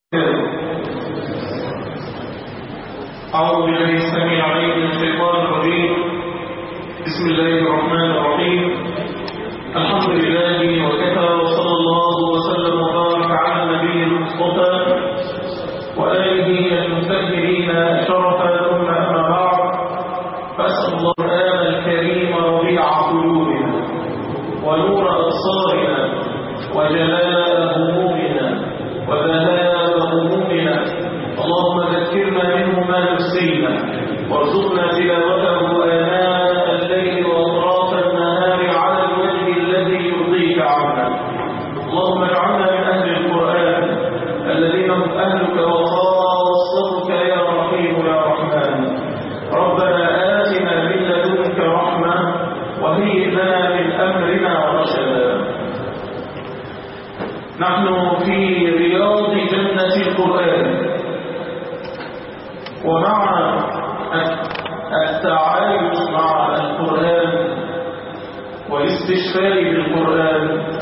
أعوذ بالله السميع العليم من الشيطان الرجيم بسم الله الرحمن الرحيم الحمد لله وكفى وصلى الله وسلم وبارك على النبي المصطفى وآله المسهلين شرفا ثم أما بعد فأسأل الله القرآن الكريم ربيع قلوبنا ونور أبصارنا وجلاء همومنا وذهاب همومنا اللهم ذكرنا منه ما نسينا وارزقنا تلاوته آناء الليل وأطراف النهار على الوجه الذي يرضيك عنا اللهم اجعلنا من أهل القرآن الذين هم أهلك وخاصتك يا رحيم يا رحمن ربنا آتنا من لدنك رحمة وهيئ لنا من أمرنا رشدا نحن في رياض جنة القرآن ومع التعايش مع القرآن والاستشفاء بالقرآن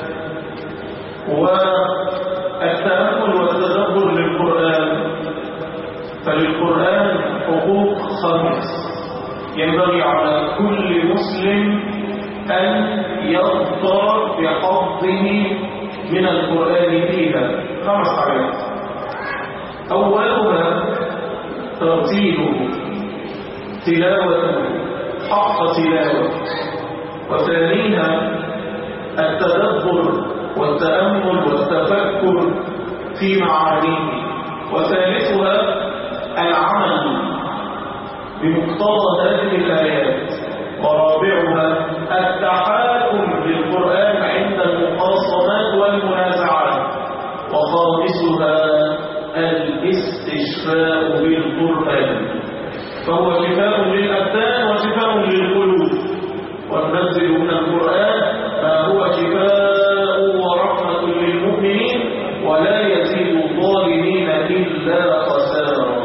والتأمل والتدبر للقرآن فللقرآن حقوق خمس ينبغي على كل مسلم أن يظفر بحظه من القرآن فيها خمس حاجات أولها ترتيله تلاوته حق تلاوة وثانيها التدبر والتأمل والتفكر في معانيه وثالثها العمل بمقتضى هذه الآيات ورابعها التحاكم للقرآن عند المخاصمات والمنازعات وخامسها الاستشفاء بالقرآن فهو شفاء للأبدان وشفاء للقلوب وننزل من القرآن ما هو شفاء ورحمة للمؤمنين ولا يزيد الظالمين إلا خسارا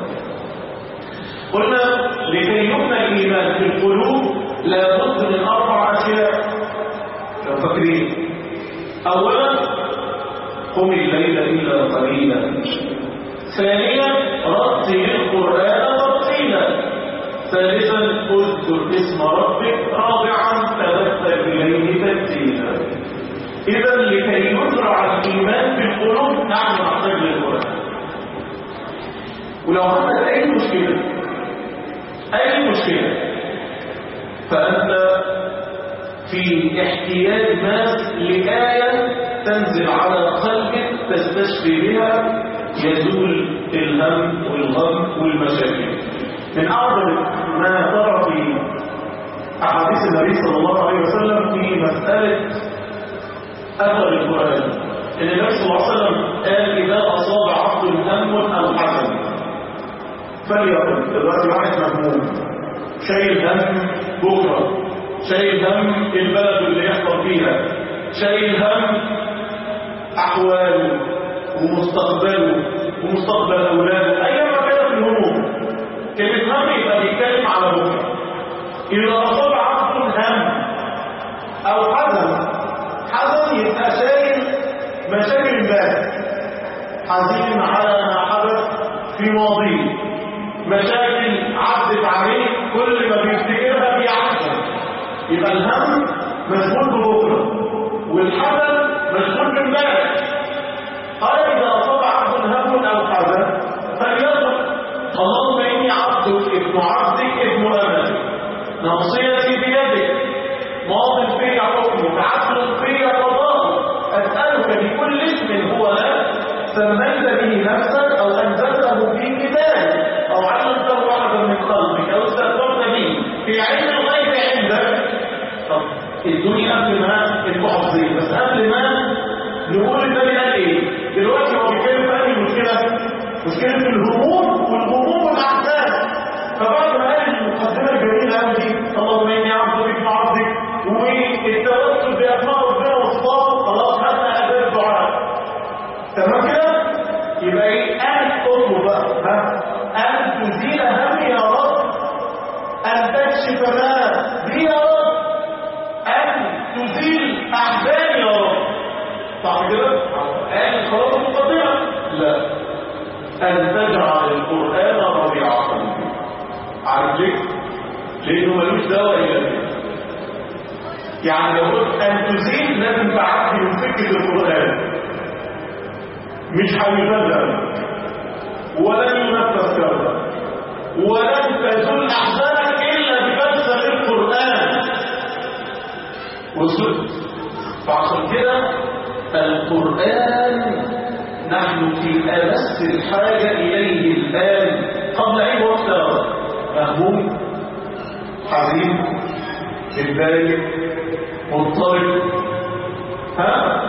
قلنا لكي يبنى الإيمان في القلوب لا بد من أربع أشياء لو فاكرين أولا قم الليل إلا قليلا ثانيا رتل القرآن ترتيلا ثالثا اذكر اسم ربك رابعا تبتل إليه تبتيلا إذا لكي يزرع الإيمان في القلوب نحن نحتاج للقرآن ولو عملت أي مشكلة أي مشكلة فأنت في احتياج ماس لآية تنزل على قلبك تستشفي بها يزول الهم والغم والمشاكل من أعظم ما ترى في أحاديث النبي صلى الله عليه وسلم في مسألة أثر القرآن إن النبي صلى الله عليه وسلم قال إذا أصاب عبد هم أو حزن فليقل دلوقتي واحد مهموم شايل هم بكرة شايل هم البلد اللي يحصل فيها شايل هم أحواله ومستقبله ومستقبل أولاده أيما كانت الهموم كلمة هم يبقى بيتكلم على بكرة إذا أصاب عبد هم أو حزن حزن يبقى شايل مشاكل امبارح حزين على ما حدث في ماضيه مشاكل عدت عليه كل ما بيفتكرها بيحزن يبقى الهم مشغول ببكره والحزن مشغول بامبارح قال اذا اصاب عبد هم او حزن فليقل اللهم اني عبدك ابن عبدك ابن امتك ناصيتي بيدك ماض في حكمك عدل في قضاء اسالك بكل اسم هو لك سميت به نفسك او انزلته في كتابك او علمته احدا من خلقك او استغفرت به في علم الغيب عندك طب الدنيا قبل ما انتوا حافظين بس قبل ما نقول النبي قال ايه دلوقتي هو بيتكلم في انهي مشكله مشكله الهموم والغموم والاحزان فبعد ما قال المقدمه الجميله قوي دي اللهم اني عبدك ابن عبدك والتوسل باسماء ربنا وصفاته خلاص خدنا اداه الدعاء تمام كده يبقى ايه ان اطلب بقى ها ان تزيل همي يا رب ان تكشف ما بي يا رب ان تزيل احزاني يا رب صح كده؟ قال خلاص المقدمه لا أن تجعل القرآن ربيع قلبي عارف ليه؟ لأنه ملوش دواء إلا كده يعني لو قلت أن تزيد لازم تعدي من سكة القرآن مش هيبدل ولن ينفذ كذا ولن تزول أحزانك إلا بفلسفة القرآن وصلت فعشان كده القرآن نحن في أمس الحاجة إليه الآن قبل أي وقت مهموم حزين متضايق مضطرب ها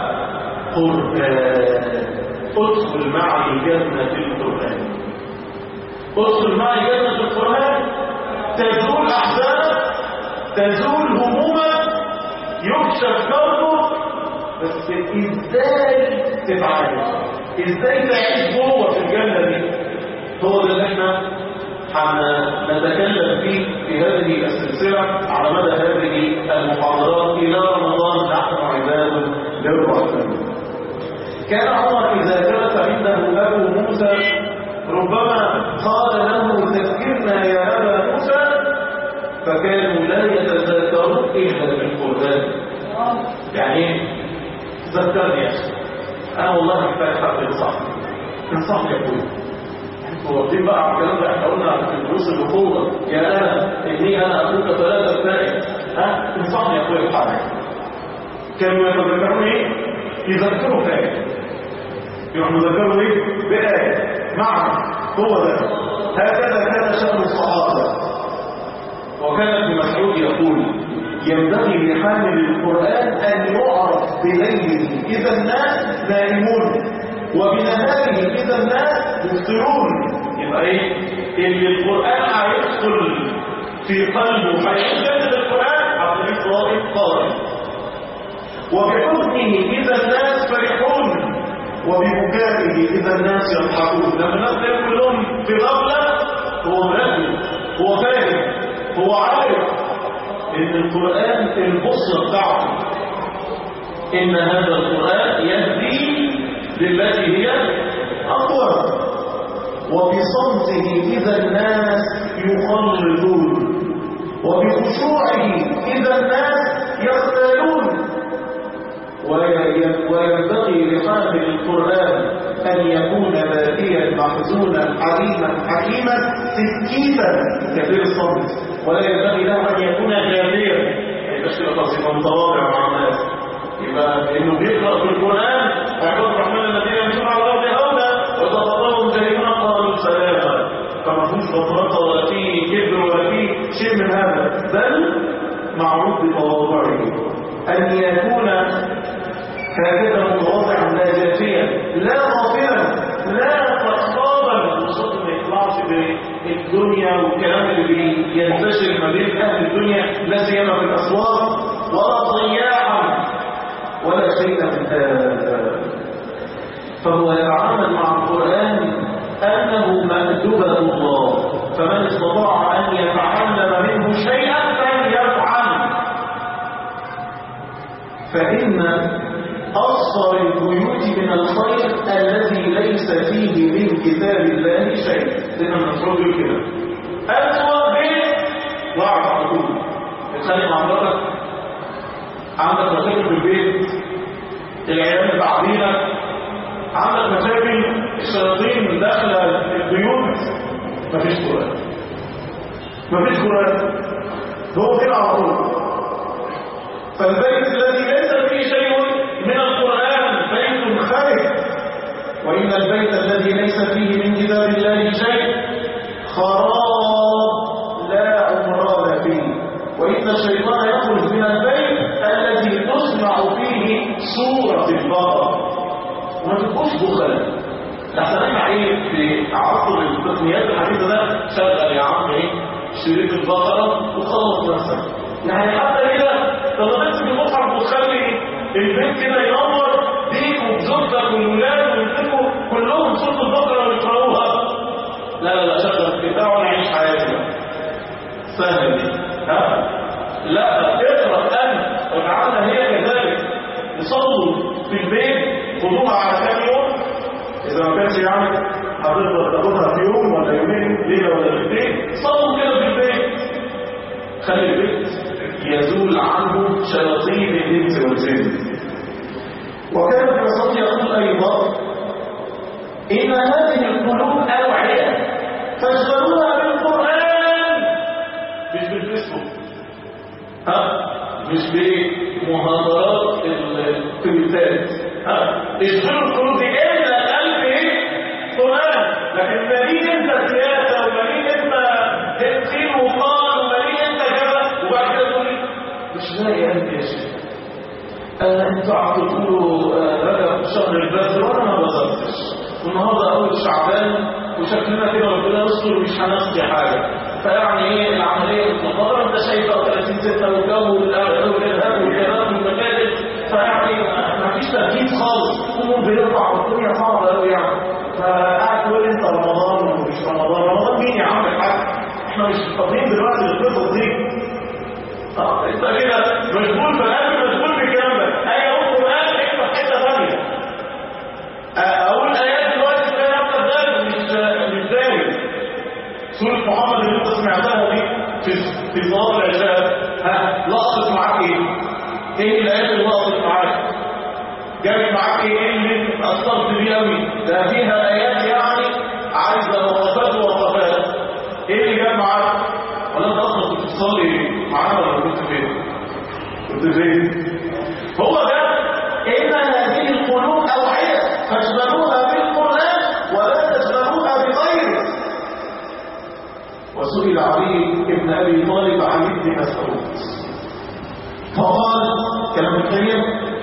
قرآن ادخل معي جنة القرآن ادخل معي جنة القرآن تزول أحزانك تزول همومك يكشف كربك بس ازاي تتعايش ازاي تعيش جوه في الجنة دي هو ده اللي احنا هنتكلم فيه في هذه السلسلة على مدى هذه المحاضرات إلى رمضان نحن عباد للرحمن كان عمر إذا جلس عنده أبو موسى ربما قال له ذكرنا يا أبا موسى فكانوا لا يتذكرون إلا بالقرآن يعني ذكرني يا أخي أنا والله محتاج حد ينصحني انصحني يا أخوي واخدين بقى على الكلام ده احنا قلنا في دروس البطولة يا أنا إني أنا أخوك ثلاثة ابتدائي ها انصحني يا أخوي بحاجة كانوا يتذكرون إيه؟ يذكروا بآية يروحوا يذكروا إيه؟ بآية معنى هو ده هكذا كان شأن الصحابة وكان ابن مسعود يقول ينبغي لحامل القرآن أن يعرف بليله إذا الناس نائمون وبنهاره إذا الناس مفطرون يبقى إيه؟ اللي القرآن هيدخل في قلبه هيجدد القرآن عن طريق قارئ قارئ وبحزنه إذا الناس فرحون وببكائه إذا الناس يضحكون لما الناس كانوا كلهم في غفلة هو مركز هو فاهم هو عارف ان القرآن البصر بتاعه ان هذا القرآن يهدي للتي هي اقوى وبصمته اذا الناس يخلدون وبخشوعه اذا الناس يختالون وينبغي لحامل القرآن أن يكون ذاتيا محزونا حليما حكيما سكيتا كثير الصمت ولا ينبغي له أن يكون غاليا يعني مش كده خلاص يبقى متواضع مع الناس يبقى إنه بيقرأ في القرآن ويقول الرحمن الذين يمشون على الأرض هونا وتخطبهم جريمون قالوا سلاما فما فيش بطرقة ولا في كبر ولا في شيء من هذا بل معروف بتواضعه أن يكون هكذا متواضعا لا جافيا لا غافلا لا تخطابا وصوت ما يطلعش بالدنيا والكلام اللي بينتشر ما بين اهل الدنيا لا سيما في الاسواق ولا ضياعا ولا شيء من هذا فهو يتعامل مع القران انه مأدبة الله فمن استطاع ان يتعلم منه شيئا فليفعل فان أصفر البيوت من الخير الذي ليس فيه من كتاب الله شيء سيدنا المسعود يقول كده أسوأ بيت واعرف على طول اتخانق مع مراتك عندك مشاكل في البيت العيال بعضينا عندك مشاكل الشياطين داخله البيوت مفيش قرآن مفيش قرآن هو كده على طول فالبيت الذي ليس فيه شيء من القرآن بيت خارج وإن البيت الذي ليس فيه من كتاب الله شيء خراب لا عمران فيه وإن الشيطان يخرج من البيت الذي تسمع فيه سورة البقرة وما تبقوش بخل لحسن احنا ايه في عصر التقنيات الحديثة ده شغل يا عم ايه شريط البقرة وخلص نفسك يعني حتى كده طب تمسك المصحف وتخلي البيت كده ينور بيك وبزوجتك والولاد ويمسكوا كلهم سوره البقره ويقراوها لا لا لا شغل الكتاب ونعيش حياتنا سهل دي ها لا اقرا انت وجعلنا هي كذلك نصلوا في البيت خدوها على كام يوم اذا ما كانش يعني هتقدر تاخدها في يوم ولا يومين ليله ولا ليلتين صلوا كده في البيت خلي البيت يزول عنه شياطين الانس والجن وكان ابن مسعود يقول ايضا ان هذه القلوب اوعيه فاشغلوها بالقران مش بالفيسبوك ها مش بمهادرات التويتات ها اشغلوا القلوب دي الا قلب ايه قران لكن مالين انت سياسه ومالين انت تدخين وقال ومالين انت كذا وبعد كده تقول لي مش لاقي قلبي يا شيخ آه انتوا قعدتوا تقولوا آه بدا في شهر البدر وانا ما بذكرش والنهارده اول شعبان وشكلنا كده ربنا يستر مش هنسقي حاجه فيعني ايه العمليه متطوره انت شايف بقى 30 6 والجو والارهاب والكلام والمجالس فيعني ما فيش تركيز خالص امور بيرفع والدنيا صعبه قوي يعني فقاعد تقول انت رمضان ومش رمضان رمضان مين يا عم الحاج احنا مش فاضيين دلوقتي للقصص دي اه انت كده مشغول في القلب مشغول في الكلام ده اي اقول قران انت في حته ثانيه اقول ايات دلوقتي تلاقي نفسك دارس مش مش دارس سوره محمد اللي انت سمعتها دي في في صلاه العشاء ها لقطت معاك ايه؟ ايه الايات اللي لقطت معاك؟ جابت معاك ايه؟ ايه اللي انت اتاثرت بيه قوي؟ ده فيها ايات يعني عايزه وقفات ووقفات ايه اللي جاب معاك؟ ولا انت اصلا كنت بتصلي معانا ولا كنت فين؟ كنت فين؟ هو ده ان هذه القلوب اوعيه فاشغلوها بالقران ولا تشغلوها بغيره وسئل علي بن ابي طالب عن ابن مسعود فقال كلام الكريم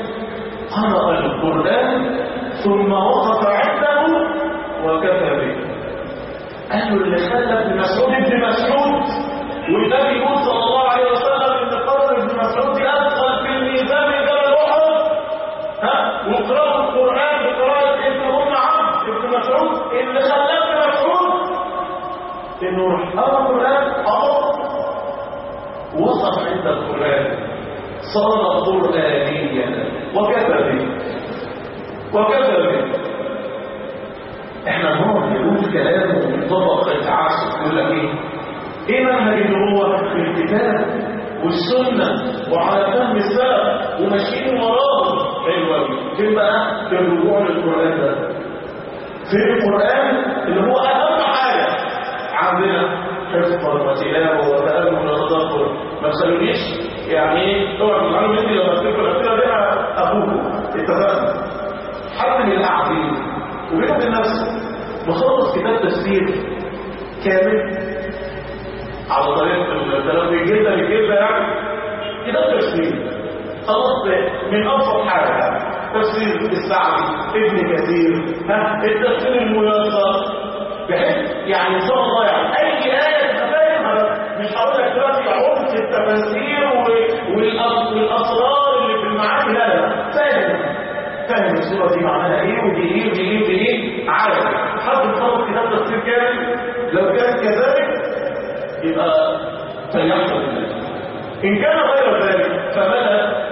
قرأ القرآن ثم وقف عنده وكفى به قال له اللي خلى ابن مسعود ابن مسعود والنبي يقول صلى الله عليه وسلم ان قبر ابن مسعود ادخل في الميزان جبل احد ها واقرأوا القرآن بقراءة ابن ام عبد ابن مسعود اللي خلى ابن مسعود انه راح قرأ القرآن أمر وقف عند القرآن صار قرآنيا وكفى به وكفى به احنا نقعد نقول كلام ومنطبق التعاسف يقول لك ايه ايه منهج النبوة في الكتاب والسنة وعلى فهم السلف وماشيين وراهم حلو قوي فين بقى في الرجوع للقرآن ده في القرآن اللي هو أهم حاجة عندنا حفظا وتلاوة وتأمل وتدبر ما تخلونيش يعني ايه اوعى تزعلوا مني لما افتكر الاسئله دي اخوكم اتفقنا حد من القاعدين وبينه وبين نفسه مخلص كتاب تفسير كامل على طريقه الكلام الجلده الجلده يعني كتاب تفسير خلاص من ابسط حاجه تفسير السعدي ابن كثير ها التفسير الميسر بحيث يعني ان شاء الله يعني اي ايه انت فاهمها مش هقول لك دلوقتي عمق التفاسير والاسرار اللي في المعاني لا لا فاهم فاهم الصوره دي معناها ايه ودي ايه ودي ايه ودي ايه عارف حد مخلص كتاب تفسير كامل لو كان كذلك يبقى فليحفظ الله ان كان غير ذلك فبدا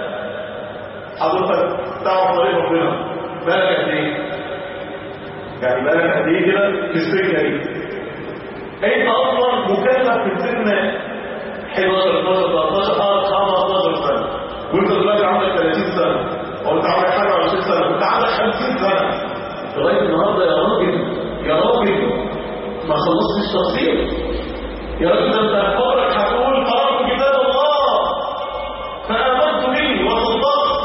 حضرتك تعرف طريق ربنا بالك قد ايه يعني بالك قد ايه كده في السكه دي انت اصلا مكلف في سن 11 12 13 15 سنه وانت دلوقتي عندك 30 سنه او انت عندك حاجه 20 سنه وانت عندك 50 سنه لغايه النهارده يا راجل يا راجل ما خلصتش تفصيل يا راجل ده انت قبرك هتقول قرات كتاب الله فامنت به وصدقت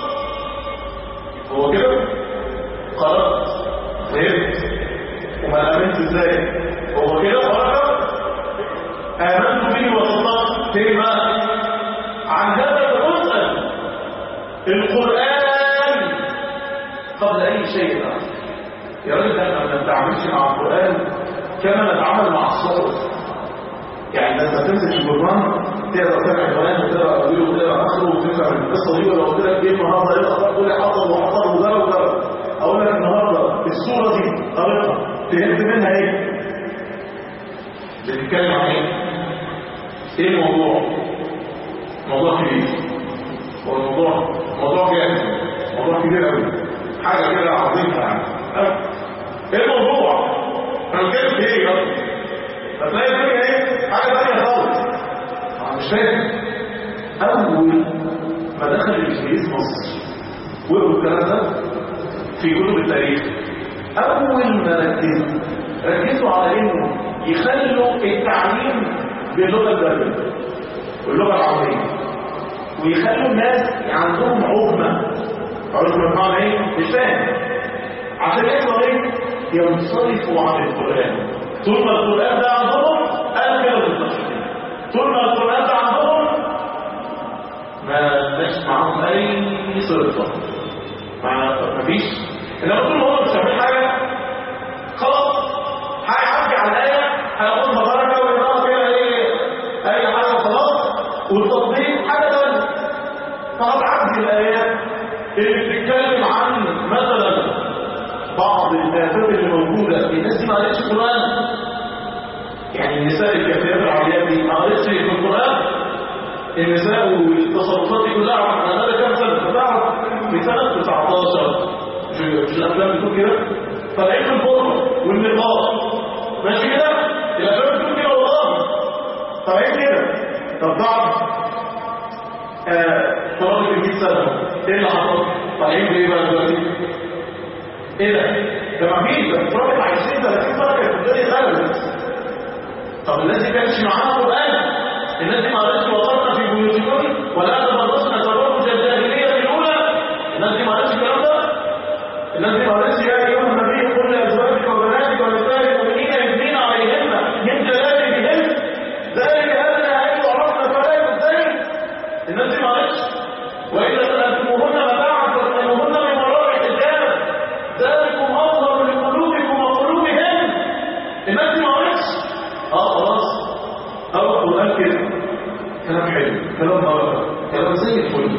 هو كده قرات فهمت وما امنت ازاي هو كده قرات امنت به وصدقت ليه بقى عن هذا تسال القران قبل اي شيء بقى يا راجل ده احنا ما بنتعاملش مع القران كما نتعامل مع الصوت يعني انت تمسك الجرنان تقرا سبع القران وتقرا اوله وتقرا اخره وتفهم القصه دي ولو قلت لك ايه النهارده ايه الاخبار تقول لي حصل وحصل وده وده اقول لك النهارده الصوره دي قريتها فهمت منها ايه؟ بتتكلم عن ايه؟ ايه الموضوع؟ موضوع كبير هو الموضوع موضوع جامد موضوع كبير قوي حاجه كده عظيمه يعني ايه الموضوع؟ تمييز مصر وقروا الكلام ده في كتب التاريخ اول ما ركزوا ركزوا على انه يخلوا التعليم باللغه الدارجه واللغه العربيه ويخلوا الناس عندهم عقمه عقمه بمعنى ايه مش فاهم عشان يحصل ايه ينصرفوا عن القران طول ما القران ده عندهم انا كده بالظبط طول ما القران ده عندهم ما لناش معاهم اي صرفه ما فيش انما طول ما هو مش فاهمين حاجه خلاص هيعدي على الايه هياخدها بركه ويقراها كده ايه اي حاجه وخلاص والتطبيق حاجه ثانيه فهتعدي الايات اللي بتتكلم عن مثلا بعض الآفات اللي موجودة الناس دي ما قريتش القرآن يعني النساء الكافيات العربيات دي ما قريتش في القرآن النساء والتصرفات دي كلها انا ده كام سنة تعرف في سنة 19 في, في الأفلام بتقول كده طالعين في الفرقة والنقاط ماشي كده الأفلام بتقول كده والله طالعين كده طب بعد آه طلبت ال 100 سنة ايه اللي حصل؟ طالعين بايه بقى دلوقتي؟ ايه ده؟ ده ما فيش ده الراجل عايشين 30 سنة كانت الدنيا خلصت طب الناس دي كانتش معاها قرآن الناس دي ما قالتش وقفنا في بيوتكم ولا تبرزنا تبرج الجاهلية الأولى الناس دي ما قالتش الكلام ده الناس دي ما قالتش يا أيها النبي قل لأزواجك وبناتك ونساء المؤمنين يثنين عليهن من جلابيبهن ذلك أدنى أن يعرفن فلا يؤذين الناس دي ما قالتش وإذا سألتموهن متاعا فاسألوهن من وراء حجاب ذلكم أظهر لقلوبكم وقلوبهن الناس دي ما قالتش اه خلاص أو القرآن كده كلام حلو كلام بركة كلام زي الفل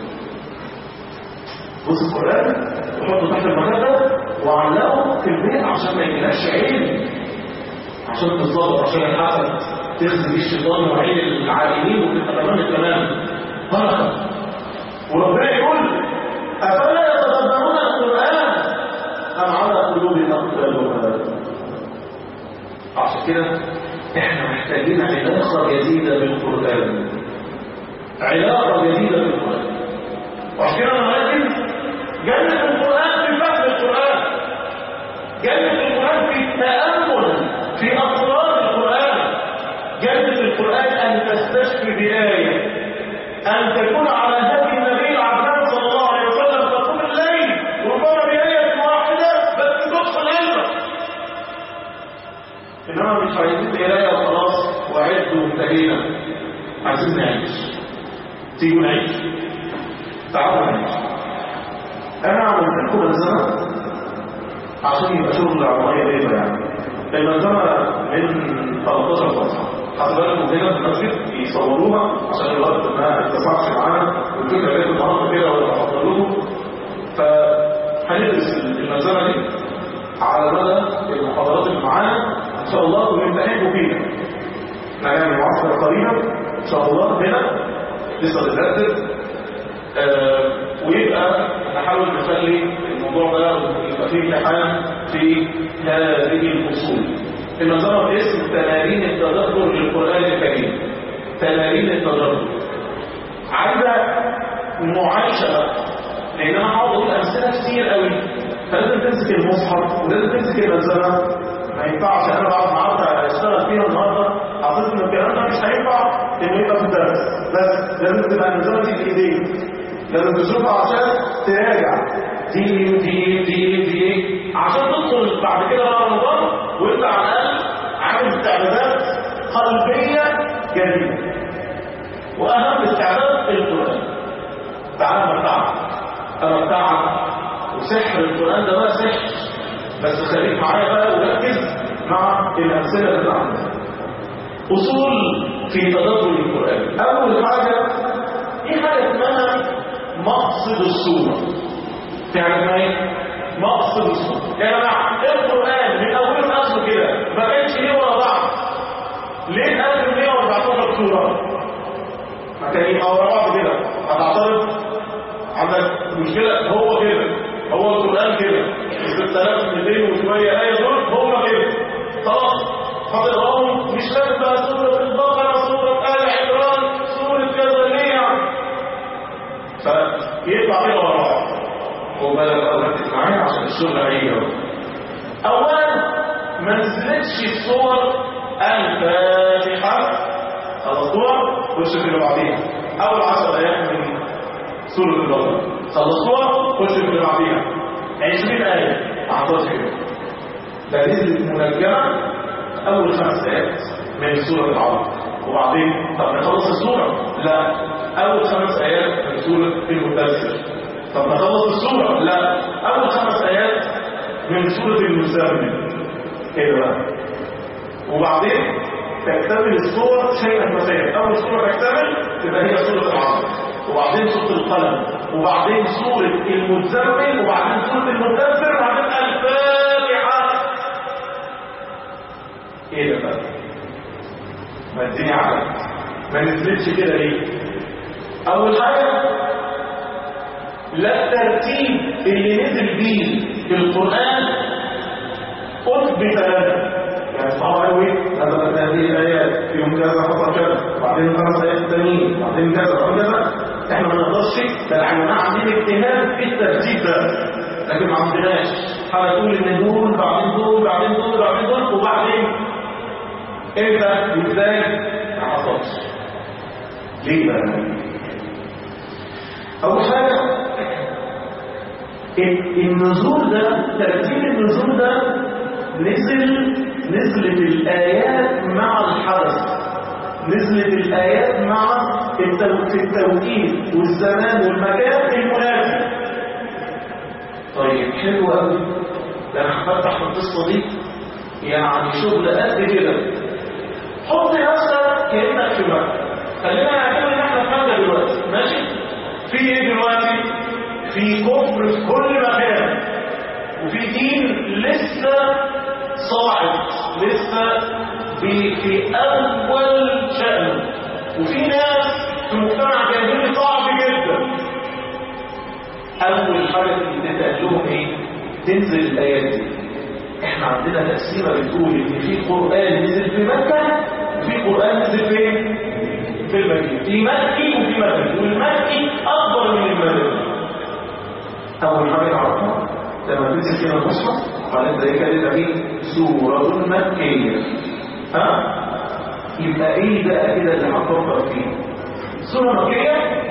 بص القرآن وحطه تحت المخدة وعلقه في البيت عشان ما يجيلكش عين عشان تتصدر عشان الحسد تخزي بيه الشيطان وعين العالمين وتبقى تمام التمام بركة وربنا يقول أفلا يتدبرون القرآن أم على قلوب أقفالها عشان كده احنا محتاجين علاقة جديدة بالقرآن علاقة جديدة بالقرآن وعشان كده انا لازم جنة القرآن في فهم القرآن جنة القرآن في التأمل في أسرار القرآن جنة القرآن أن تستشفي بآية أن تكون على هدي النبي العباد صلى الله عليه وسلم تقوم الليل ربما بآية واحدة بس تدخل قلبك إنما مش عايزين قراية وخلاص وعدوا وانتهينا عايزين نعيش تيجوا نعيش تعالوا نعيش أنا عملت لكم ملزمة عشان يبقى شغل عملية بيضة يعني الملزمة من 13 صفحة حسب لكم هنا في المسجد يصوروها عشان الوقت ما يتسعش معانا والفكرة جت النهارده كده ولا بحضر لكم فهندرس الملزمة دي على مدى المحاضرات اللي معانا ان شاء الله ونمتحنكم فيها نعمل معسكر قريبا ان شاء الله هنا لسه بنرتب آه ويبقى نحاول نخلي الموضوع ده يبقى فيه امتحان في هذه الاصول المنظمه باسم تمارين التدبر للقران الكريم تمارين التدبر عايزه معايشه بقى لان انا هقعد اقول امثله كتير قوي فلازم تمسك المصحف ولازم تمسك الملزمه ما ينفعش انا بعد النهارده اشتغل فيها النهارده حطيت ان الكلام ده مش هينفع انه يبقى في الدرس بس لازم تبقى الملزمه دي في ايديك لازم تشوفها عشان تراجع دي دي دي دي عشان تدخل بعد كده بقى رمضان وانت على الاقل عامل استعدادات قلبيه جديده واهم استعداد القران تعال امتعك امتعك وسحر القران ده بقى سحر بس خليك معايا بقى وركز مع الامثله اللي عندنا اصول في تدبر القران اول حاجه في حاجه اسمها مقصد الصوره في حاجه اسمها ايه مقصد الصوره يا جماعه القران من اوله لاخره كده ما كانش ليه ورا بعض ليه 1114 سوره ما كان يبقى ورا بعض كده هتعترض عندك مشكله هو كده هو القران كده 6200 وشويه ايه دول هم كده خلاص هتقراهم مش لازم بقى سوره البقره سوره ال عمران سوره كذا ليه يعني الشغل هيجي اهو. اولا ما نزلتش الصور الفاتحه خلصتوها خش في اللي بعديها اول 10 ايات من سوره البقره خلصتوها خش في اللي بعديها 20 ايه ما حصلش كده ده نزلت منجمه اول خمس ايات من سوره العرب وبعدين طب نخلص السوره لا اول خمس ايات من سوره المدثر طب نخلص السوره لا اول خمس ايات من سوره المزمل كده بقى وبعدين تكتمل الصور شيئا فشيئا اول صوره تكتمل تبقى هي سوره العصر وبعدين سوره القلم وبعدين سوره المزمل وبعدين سوره المدثر وبعدين الفاتحه ايه ده بقى ما الدنيا عدت ما نزلتش كده ليه اول حاجه لا الترتيب اللي نزل بيه في القران اثبت لنا يعني صعب قوي نزلت هذه الايات في يوم كذا حصل كذا وبعدين خمس ايات التانيين وبعدين كذا وبعدين كذا احنا ما نقدرش ده العلماء عاملين اجتهاد في الترتيب ده لكن ما عندناش حاجه تقول ان دول بعدين دول بعدين دول بعدين دول وبعدين امتى ازاي ما حصلش ليه بقى اول حاجه النزول ده ترتيب النزول ده نزل نزلت الآيات مع الحدث نزلت الآيات مع التو... في التوقيت والزمان والمكان المناسب طيب حلو قوي ده انا هفتح في القصه دي يعني شغل قد كده حط نفسك كانك في مكه خلينا نعتبر ان احنا في مكه دلوقتي ماشي في ايه دلوقتي في كفر في كل مكان وفي دين لسه صاعد لسه في, في اول شأنه وفي ناس في مجتمع جاهلي صعب جدا اول حاجه تتقال لهم ايه تنزل الايات دي احنا عندنا تقسيمه بتقول ان في قران نزل في مكه وفي قران نزل فين في المدينه في مكي وفي مدني والمكي اكبر من المدني اول حاجه نعرفها لما تنزل كده المصحف قال زي كده فيه سورة مكية ها يبقى ايه بقى كده اللي هتفكر فيه سورة مكية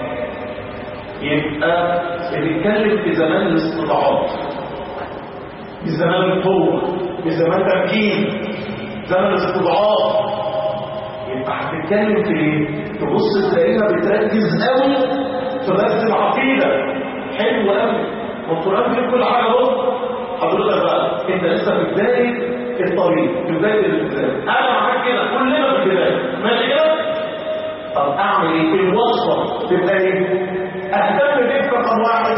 يبقى بنتكلم في زمان الاستضعاف في زمان القوة في زمان تمكين زمن الاستضعاف يبقى هتتكلم في ايه تبص تلاقيها بتركز قوي في درس العقيدة حلو قوي والقرآن فيه كل حاجة بص حضرتك بقى انت لسه في بداية الطريق في بداية الالتزام انا معاك كده كلنا في البداية ماشي كده طب اعمل ايه الوصفة تبقى ايه اهتم بيك رقم واحد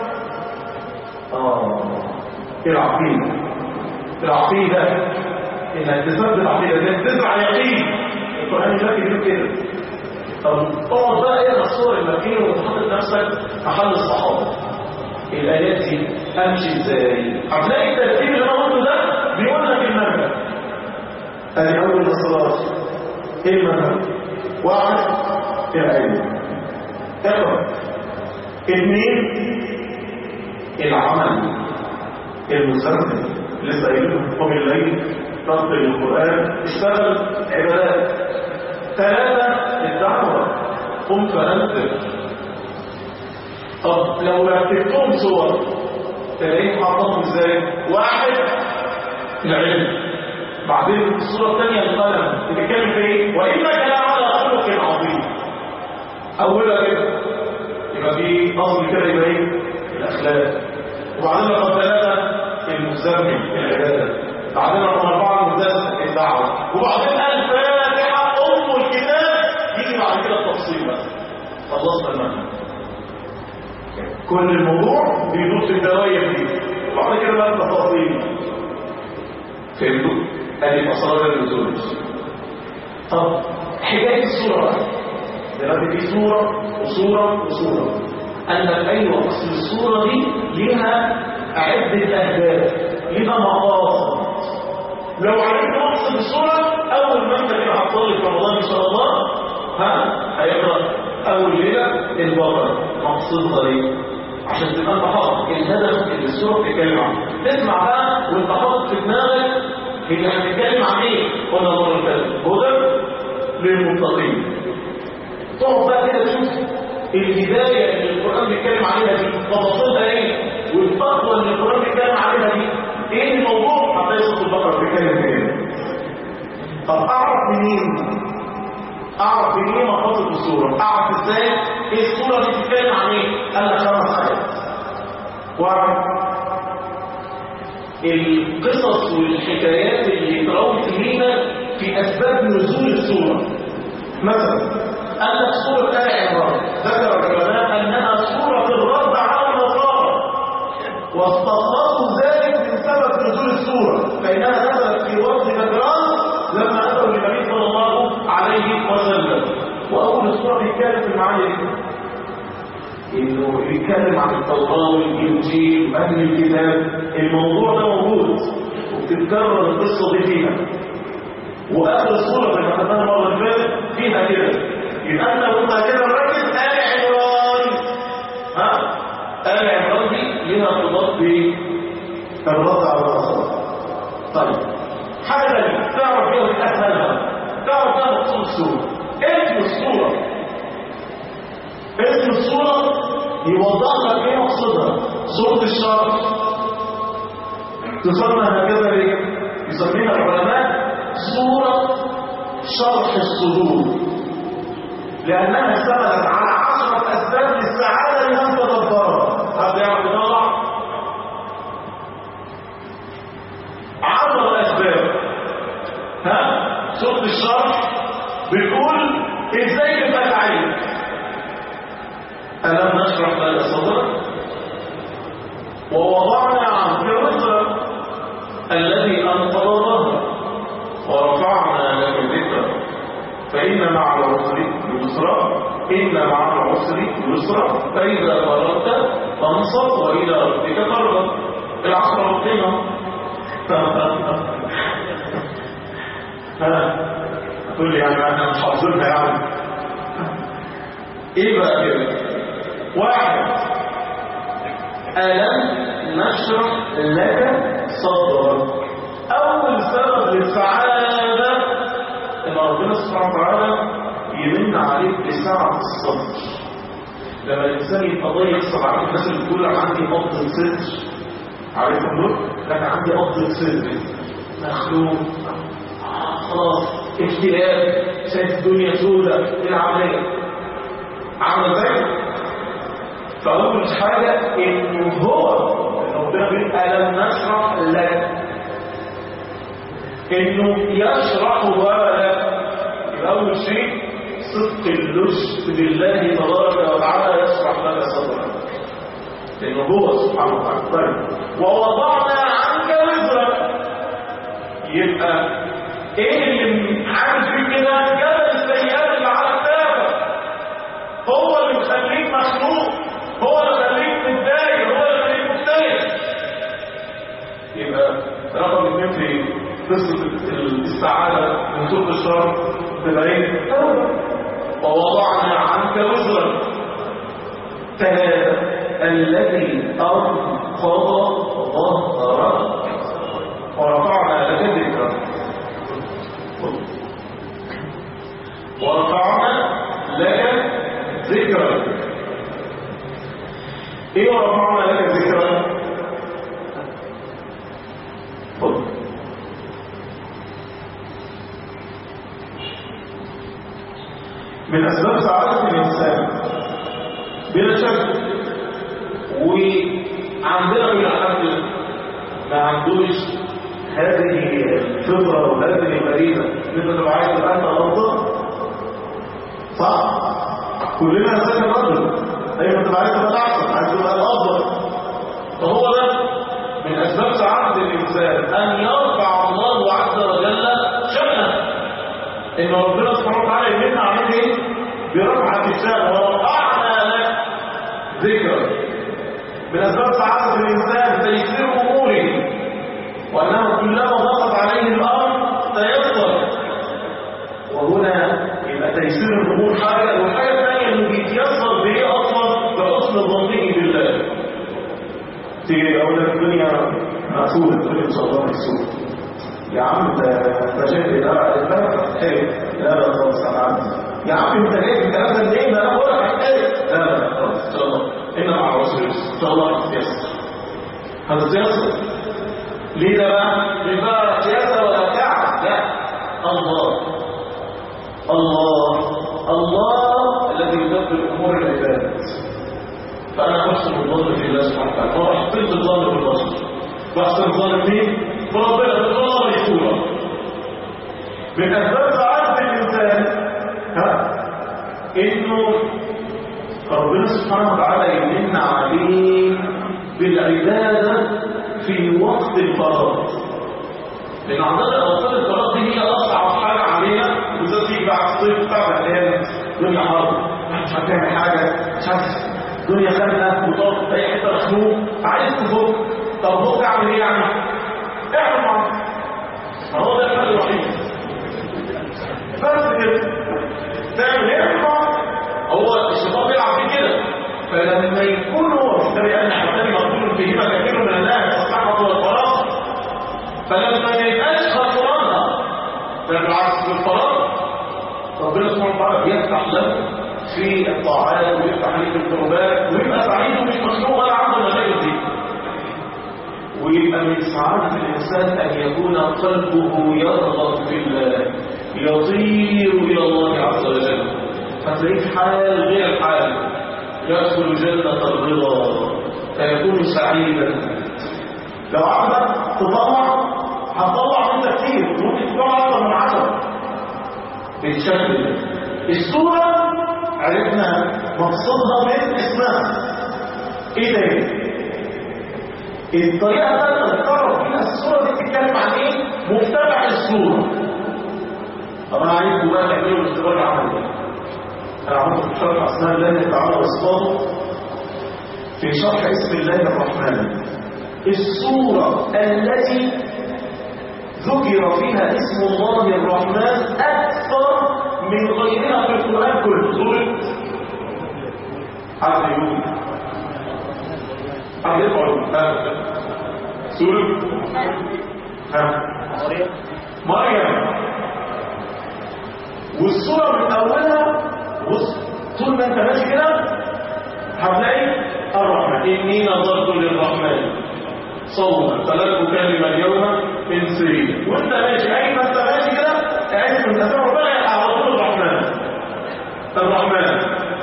اه العقيدة العقيدة انك تثبت العقيدة انك تزرع يقين القرآن يمكن كده طب اقعد بقى ايه الصور المكية وتحط نفسك محل الصحابة الآيات دي أمشي إزاي هتلاقي الترتيب اللي أنا قلته ده بيقول لك المنهج أدي أول الصلاة إيه المنهج؟ واحد العلم اقرأ اثنين العمل المسلسل لسه قايلين قم الليل تنطق القرآن اشتغل عبادات ثلاثة الدعوة قم فأنذر طب لو رتبتهم صور تلاقيهم حاططهم ازاي واحد العلم بعدين الصوره الثانيه القلم بتتكلم في ايه وانك لعلى خلق عظيم اولها كده يبقى في اصل كده يبقى ايه الاخلاق وبعدين رقم ثلاثه المزمل العباده بعدين رقم اربعه المدرس الدعوه وبعدين الفاتحه ام الكتاب يجي بعد كده التفصيل بقى خلصنا المنهج كل الموضوع بيدور في الدواير دي وبعد كده بقى التفاصيل فهمتوا؟ ادي اسرار النزول طب حكايه الصوره بقى دلوقتي في صوره وصوره وصوره قال لك ايوه اصل الصوره دي ليها عده اهداف ليها مقاصد لو عرفت مقصد الصوره اول ما انت كده هتصلي في رمضان ان شاء الله ها هيقرا اول ليله البقره مقصودها ليه عشان تبقى انت حاطط الهدف اللي السوره بتتكلم عنه تسمع بقى وانت حاطط في دماغك هي هتتكلم عن ايه قلنا المره اللي فاتت هدى للمتقين تقعد بقى كده تشوف الهدايه اللي القران بيتكلم عليها دي تفاصيلها ايه والتقوى اللي القران بيتكلم عليها دي ايه الموضوع حتى يصف البقره بيتكلم ايه طب اعرف منين اعرف منين مقاصد الصوره اعرف ازاي ايه الصوره دي بتتكلم عن ايه قال لك خمس حاجات واحد القصص والحكايات اللي تروج لينا في اسباب نزول الصوره مثلا قال لك سوره ال عمران ذكر العلماء انها سوره الرد على النصارى واستطلقوا ذلك من سبب نزول السوره فانها نزلت في وقت نجران لما اتوا للنبي صلى الله عليه وسلم واول السوره بيتكلم في المعاني دي انه بيتكلم عن التوراه والانجيل واهل الكتاب الموضوع ده موجود وبتتكرر القصه دي فيها واخر السوره زي ما خدناها المره اللي فاتت فيها كده يبقى انت وانت كده مركز ال عمران ها ال عمران دي ليها ارتباط بالرد على النصارى طيب حاجه ثانيه تعرف ايه اسهلها تعرف ايه مقصود السوره اسم السوره اسم السوره يوضح لك ايه مقصودها سوره الشرح تسمى هكذا ليه يسميها العلماء سوره شرح الصدور لأنها اشتملت على عشرة أسباب للسعادة لمن تدبرها حد يعرف يطلع؟ عشرة أسباب ها؟ سورة الشرح بتقول إزاي تبقى سعيد ألم نشرح لك صدرك ووضعنا عنك وزرك الذي أنقض ظهرك ورفعنا لك ذكرك فإن مع العسر يسرا إن مع العسر يسرا فإذا فرغت فانصب وإلى ربك فارغب العصر ربنا تقول لي يعني احنا مش حافظينها يعني ايه بقى كده واحد ألم نشرح لك صدرك أول سبب للسعادة ان ربنا سبحانه وتعالى يمن عليك بسعة الصدر لما الانسان يبقى ضيق صدر عارف الناس اللي بتقول لك عندي قبض صدر عارف دول لك عندي قبض صدر مخلوق آه خلاص اكتئاب شايف الدنيا سودة ايه العملية عامل ازاي فاول حاجة انه هو ربنا بيقول الم نشرح لك انه يشرح ولك اول شيء صدق اللجء بالله تبارك وتعالى يشرح لك صدرك لانه هو سبحانه وتعالى طيب ووضعنا عنك وزرك يبقى ايه اللي عامل فيك كده جبل السيئات اللي على كتابك هو اللي مخليك مخلوق هو اللي مخليك متضايق هو اللي مخليك مكتئب يبقى رقم اثنين في قصة السعادة من سوق الشر تبقى ايه؟ ووضعنا عنك وزرا ثلاثة الذي أنقض ظهرك ورفعنا لك ذكرك ورفعنا لك ذكرك ايه ورفعنا لك ذكرك؟ خذ من أسباب سعادة الإنسان بلا شك وعندنا في الحمد ما عندوش هذه الفطرة وهذه الغريزة انت تبقى عايز تبقى انت افضل صح كلنا اساسا رجل ايوه تبقى عايز تبقى احسن عايز تبقى الافضل فهو ده من اسباب سعادة الانسان ان يرفع الله عز وجل شأنه ان ربنا سبحانه وتعالى يمن عليك ايه برفعة الشأن ورفعنا لك ذكرك من اسباب سعادة الانسان تيسير اموره وانه كلما ضغط عليه الامر تيسر وهنا يبقى تيسير الامور حاجه والحاجه الثانيه انه بيتيسر بايه اصلا بحسن ظنه بالله يقول لك الدنيا مقفوله تقول ان شاء الله مقفوله يا عم انت انت شايف ايه لا لا لا خالص انا عندي يا عم انت جايب الكلام ده منين انا بقول لك حكايه لا لا خالص ان شاء الله ان مع الرسول ان شاء الله هتتيسر هتتيسر ليه ده بقى مش بقى سياسه ولا كعب لا الله الله الله الذي يدبر امور العباد فانا احسن الظن في الله سبحانه وتعالى واحسن الظن في البشر واحسن الظن فيه فربنا بالله يشكره من اسباب سعاده الانسان ها انه ربنا سبحانه وتعالى يمن عليه بالعباده في وقت الفراغ لان عندنا اوقات الفراغ دي هي اصعب حاجه علينا بالذات في بعد الصيف بتاع الان الدنيا حر مش عارف تعمل حاجه مش عارف الدنيا خانقه وتقعد في اي حته مخنوق عايز تفك طب فك اعمل ايه يعني؟ اعمل معروف ما هو ده الحل الوحيد بس كده تعمل ايه اعمل معروف هو الشيطان بيلعب فيه كده فلما يكون هو مشتري ان حتى مقبول فيهما كثير من الناس الصحه والفراغ فلما ما يبقاش خسرانها بالعكس بالفراغ ربنا سبحانه وتعالى بيفتح له في الطاعات ويفتح عليه في القربات ويبقى سعيد ومش مخنوق ولا عنده مشاكل دي ويبقى من سعادة الإنسان أن يكون قلبه يرغب في الله يطير إلى الله عز وجل فتلاقيه في حال غير حال يدخل جنة الرضا فيكون سعيدا لو عندك تطلع هتطلع منك كتير ممكن تطلع أكثر من عشرة بالشكل الصورة عرفنا مقصودها من اسمها ايه ده الطريقة الثالثة تتكرر فيها الصورة دي بتتكلم عن ايه؟ مفتتح الصورة طبعا عليكم بقى تعملوا الاختبار العملي انا عملت في شرح اسماء الله تعالى واصفاته في شرح اسم الله الرحمن الصورة التي ذكر فيها اسم الله الرحمن أكثر من غيرها في القرآن كله سورة حد يقول حد يقول سورة مريم والسورة من أولها بص طول ما أنت ماشي كده هتلاقي الرحمن إني نظرت للرحمن صوما فلا أكلم اليوم إنسيا وأنت ماشي أي ما أنت ماشي كده عايز من تفاهم ربنا على طول الرحمن الرحمن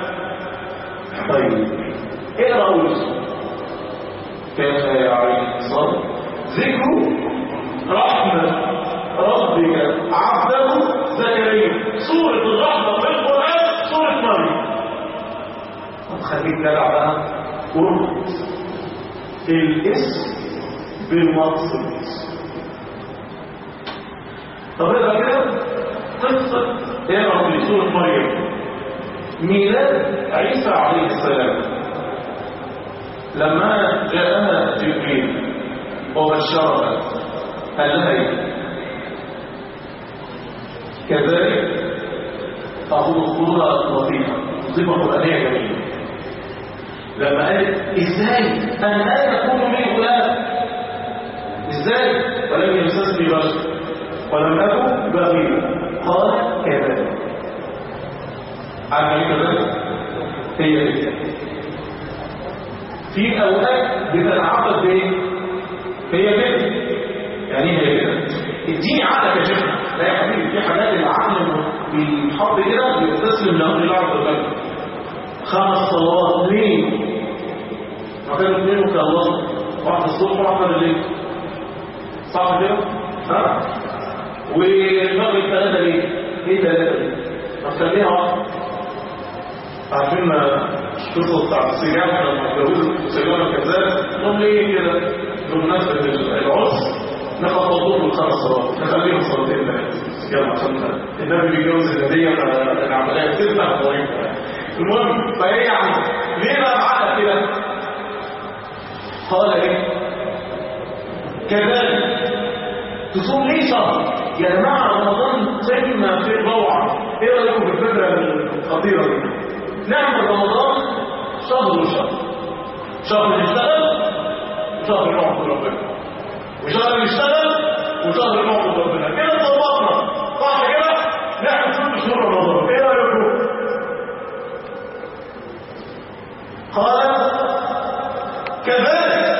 طيب اقرا اول كيف يعرف الصبر ذكر رحمة ربك عبده زكريا سورة الرحمة في القرآن سورة مريم خليك جدع بقى قرب الاسم بالمقصد طب اقرا كده قصة اقرا في سورة مريم ميلاد عيسى عليه السلام لما جاءها جبريل وبشرها قال لها ايه كذلك تأخذ خطورة لطيفة صفة قرآنية جميلة لما قالت ازاي أن لا يكون لي غلام ازاي ولم يمسسني بشر ولم أكن بغيا قال كذلك عارف ايه كذلك هي دي في اوقات بتتعبد بايه هي كده يعني هي كده اديني عقلك يا شيخ لا يا حبيبي في حاجات العقل بيتحط كده بيستسلم لامر الله عز وجل خمس صلوات ليه ما كانوا اثنين وكالله واحده الصبح وواحده بالليل صح كده ها والمغرب ثلاثه ليه ايه ثلاثه ليه ما تخليها واحده عارفين القصه بتاعت السجان لما اتجوزوا سجانه الكذاب قال ليه كده بمناسبه العرس ناخد الظهر الخمس صلوات نخليهم صلاتين ثلاثه يلا عشان النبي بيتجوز الهديه فالعمليه بتفتح طريقه المهم فهي يعني ليه بقى معانا كده؟ قال ايه؟ كذلك تصوم ليه شهر؟ يا جماعه رمضان قمه في الروعه ايه رايكم في الفكره الخطيره دي؟ نعمل رمضان شهر وشهر شهر نشتغل وشهر نعبد ربنا وشهر نشتغل وشهر نعبد ربنا كده طبقنا صح كده نعمل كل شهور رمضان ايه رايكم قال كذلك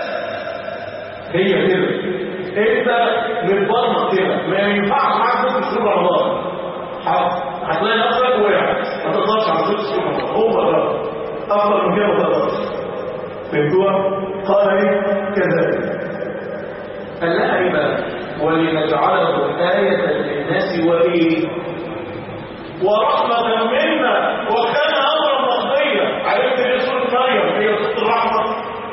هي كده انت متبرمج كده ما ينفعش معاك بس شهور رمضان هتلاقي نفسك وقع ما تقدرش على ست شهور رمضان هو ده افضل من كده ما تقدرش فهمتوها قال ايه كذلك قال لها ايه بقى ولنجعله آية للناس وإيه ورحمة منا وكان أمرا مقضيا عرفت ايه سورة مريم هي سورة الرحمة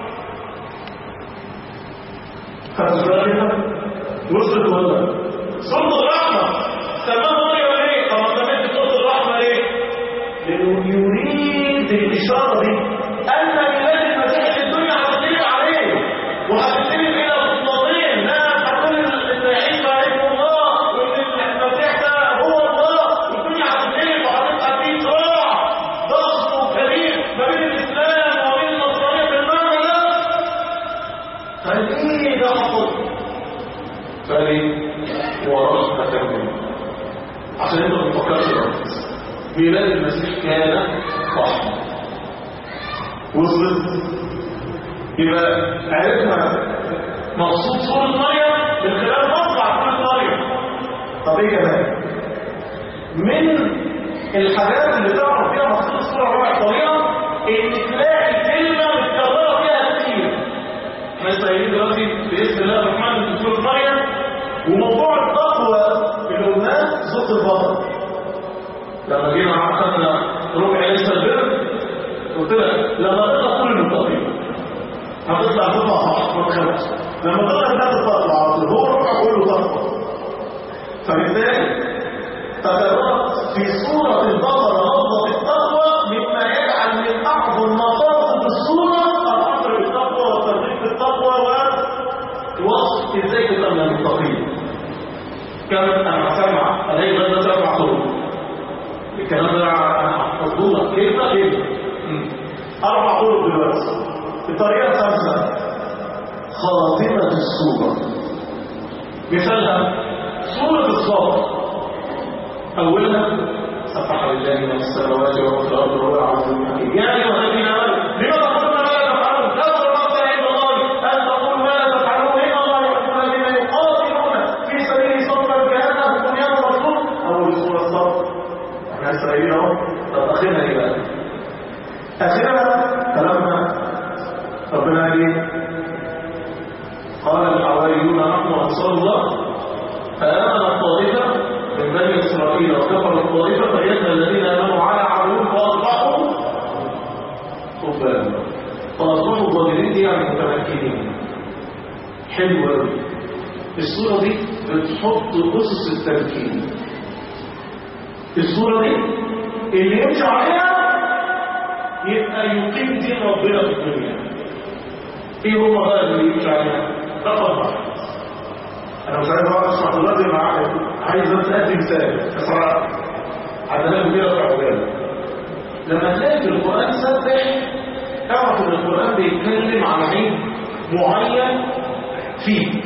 خدت بالك وصلت ولا سورة الرحمة سماها مريم ليه؟ طب ما سميت سورة الرحمة ليه؟ لأنه يريد الإشارة دي أن ميلاد المسيح الدنيا هتطلب عليه وهتطلب إلى خطوتين لا هتقول إن عيسى ابن الله وإن المسيح ده هو الله والدنيا هتطلب وهتبقى في صراع ضخم وكبير ما بين الإسلام وبين النصرانية في المعنى ده فليه ده حصل؟ فليه؟ ورحمة منه عشان انت ما تفكرش خالص ميلاد المسيح كان رحمة وصلت يبقى عرفنا مقصود سورة مريم من خلال مطلع سورة مريم طب ايه كمان من الحاجات اللي تعرف فيها مقصود سورة مريم طريقة ان تلاقي كلمة متكررة فيها كتير احنا لسه قايلين دلوقتي باسم الله الرحمن في سورة مريم وموضوع التقوى اللي قلناه سورة البقرة لما جينا عقدنا ربع ليس البر قلت لك لما تطلع كل المتقين هتطلع تطلع صح ما تخافش لما تطلع لا تطلع على طول هو ربع كله تقوى فبالتالي تكررت في سورة البقرة لفظة التقوى مما يجعل من أعظم مقاصد السورة الأمر بالتقوى والترغيب بالتقوى ووصف ازاي تبقى من المتقين كم انا سمع عليه غدا سبع طرق الكلام ده انا هحفظه لك كلمه كلمه اربع طرق دلوقتي الطريقه الخامسه خاتمه السوره مثالها سوره الصبر اولها سبح لله من السماوات ومن الارض وهو العظيم الحكيم يا ايها الذين امنوا لما تقولون ما لا تفعلون لا ترغبوا عند الله ان تقولوا ما لا تفعلون ان الله يحب الذين يقاتلون في سبيل صبرا كانه بنيان مرصوص اول سوره الصبر احنا اسرائيليين اهو طب اخرها ايه بقى؟ اخرها فلما ربنا قال ايه؟ قال الحواريون نحن انصار الله فامن الطائفه من بني اسرائيل وكفر الطائفه فيدنا الذين امنوا على عدوهم فاصبحوا خبانا فاصبحوا ظالمين دي يعني متمكنين حلو قوي الصوره دي بتحط اسس التمكين الصوره دي اللي يمشي عليها يبقى يقيم دين ربنا في الدنيا ايه هو بقى اللي يمشي عليها رقم واحد انا مش عايز اقعد اشرح دلوقتي معاك عايز بس ادي مثال بصراحه عدنان كده في عقبال لما تلاقي في القران سبح اعرف ان القران بيتكلم عن عيب معين فيك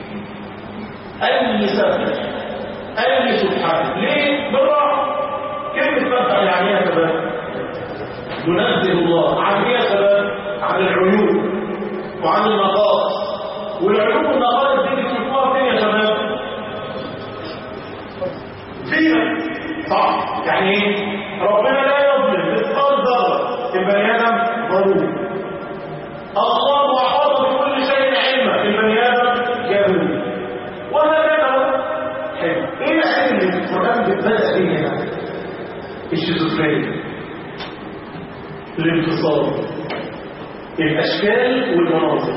اي سبح اي سبحان ليه بالراحه كلمه سبح يعني ايه يا شباب ينزه الله عن ايه يا شباب عن العيوب وعن النقائص والعيوب والنقائص دي بتشوفوها فين يا شباب فينا صح يعني ايه ربنا لا يظلم مثقال ذره البني ادم ظلوم الله احاط بكل شيء علما البني ادم جاهل وهكذا حلو ايه العلم اللي في القران بيتبدا فيه هنا الشيزوفرينيا الانفصال الاشكال والمناظر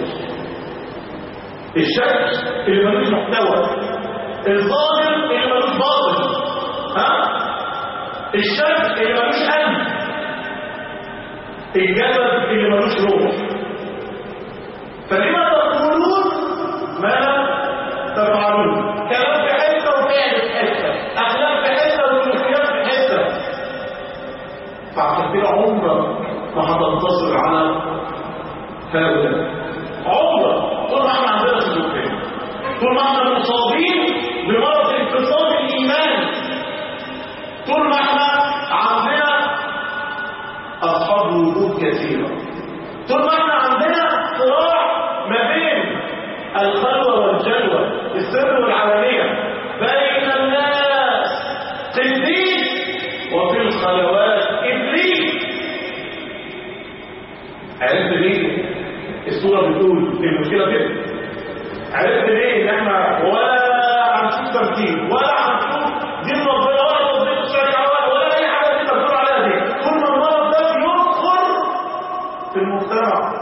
الشكل اللي ملوش محتوى الظاهر اللي ملوش باطن ها الشكل اللي ملوش قلب الجسد اللي ملوش روح فلما تقولون ما لا تفعلون كلام في حته وفعل في حته اخلاق في حته وسلوكيات في حته فعشان كده عمرك ما هتنتصر على هؤلاء عمرك طول ما احنا مصابين بمرض انفصام الايمان طول ما احنا عندنا اصحاب وجود كثيره طول ما احنا عندنا صراع ما بين الخلوه والجلوه السر والعلانيه بين الناس قديس وفي الخلوات ابليس عرفت ليه الصوره بتقول المشكله كده عرفت ليه ان احنا ولا هنشوف ترتيب ولا هنشوف دين ربنا ولا تطبيق الشريعه ولا ولا اي حاجه انت بتقول عليها دي كل ما المرض ده يدخل في المجتمع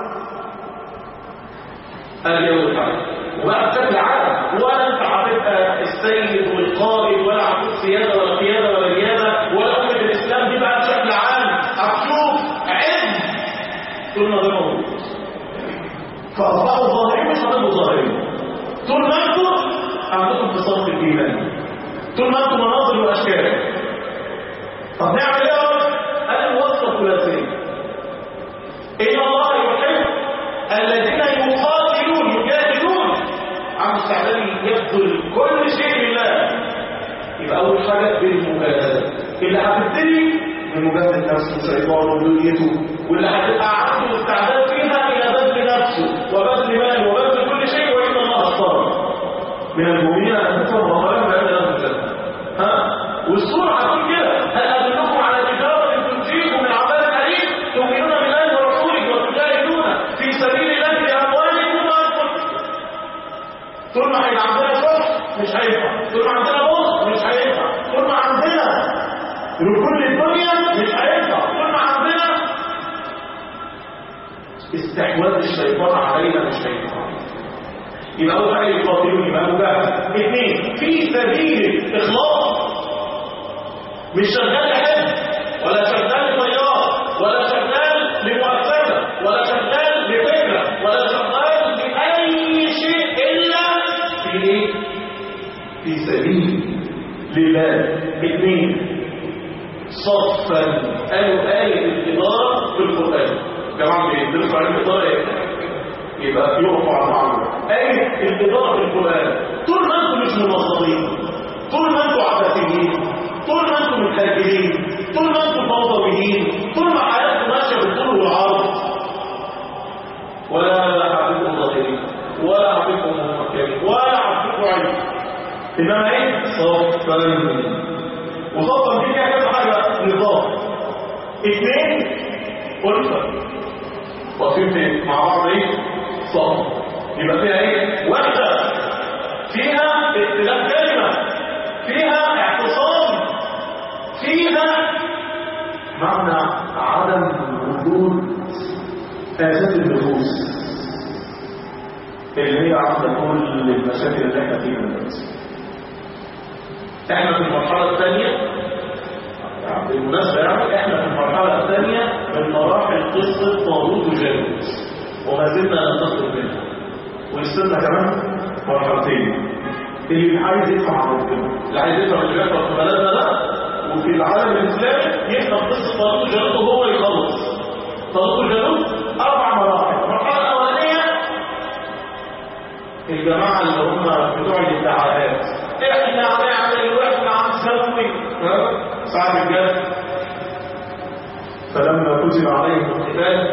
الجو تعالى وبقى بشكل عام ولا انت هتبقى السيد والقائد ولا هتكون سياده ولا قياده ولا رياده ولا امه الاسلام دي بقى بشكل عام هتشوف عز طول ما ده موجود فاصبحوا ظاهرين مش هتبقوا ظاهرين طول ما انتم عندكم انتصار في الايمان طول ما انتم مناظر واشكال طب نعمل ايه قال الوصفه الثلاثيه ان الله يحب الذين يقاتلون يجاهدون عن استعداد يبذل كل شيء لله يبقى اول حاجه بالمجاهده اللي هتبتدي من مجاهده نفسه وشيطانه ودنيته واللي هتبقى عنده استعداد فيها الى بذل نفسه وبذل ماله وبذل كل شيء وان الله اختار من المؤمنين انفسهم واموالهم بان لهم الجنه ها والسوره هتقول كده هل ادلكم على تجاره تنجيكم من عذاب اليم تؤمنون بالله ورسوله وتجاهدون في سبيل الله باموالكم وانفسكم طول ما هيبقى عندنا شغل مش هينفع طول ما عندنا بص مش هينفع طول ما عندنا ركون الدنيا مش هينفع طول ما عندنا استحواذ الشيطان علينا مش هينفع يبقى اول حاجه يقاتلون يبقى مجاهد اثنين في سبيل الاخلاص مش شغال لحد ولا شغال لطيار ولا شغال لمؤسسه ولا شغال لفكره ولا شغال لاي شيء الا في ايه في سبيل لله اثنين صفا قالوا آية الإدارة في القرآن جماعة بيدرسوا علم الإدارة إيه؟ يبقى يقفوا على المعلومة آية الإدارة في القرآن طول ما أنتم مش منظمين طول ما أنتم عباسيين طول ما أنتم متهجرين طول ما أنتم فوضويين طول ما حياتكم ماشية بالطول والعرض ولا هتبقوا ظاهرين ولا هتبقوا مفكرين ولا هتبقوا علم إنما إيه؟ صفا وصفا دي فيها كذا حاجة نظام اثنين ألفة واقفين فين؟ مع بعض ايه؟ صف يبقى فيها ايه؟ وحدة فيها اختلاف كلمة فيها اعتصام فيها معنى عدم وجود آفات النفوس اللي هي عامله كل المشاكل اللي احنا فيها دلوقتي احنا في المرحلة الثانية بالمناسبة يعني احنا في المرحلة الثانية من مراحل قصة طاروت وجالوت وما زلنا ننتظر منها ولسنا كمان مرحلتين اللي عايز يفهم عن ربنا اللي عايز يفهم اللي بيحصل في بلدنا ده وفي العالم الاسلامي يفهم قصة طاروت وجالوت وهو يخلص طاروت وجالوت اربع مراحل المرحلة الاولانية الجماعة اللي هم بتوع الادعاءات احنا هنعمل واحنا هنسوي ساعة الجد فلما كتب عليهم القتال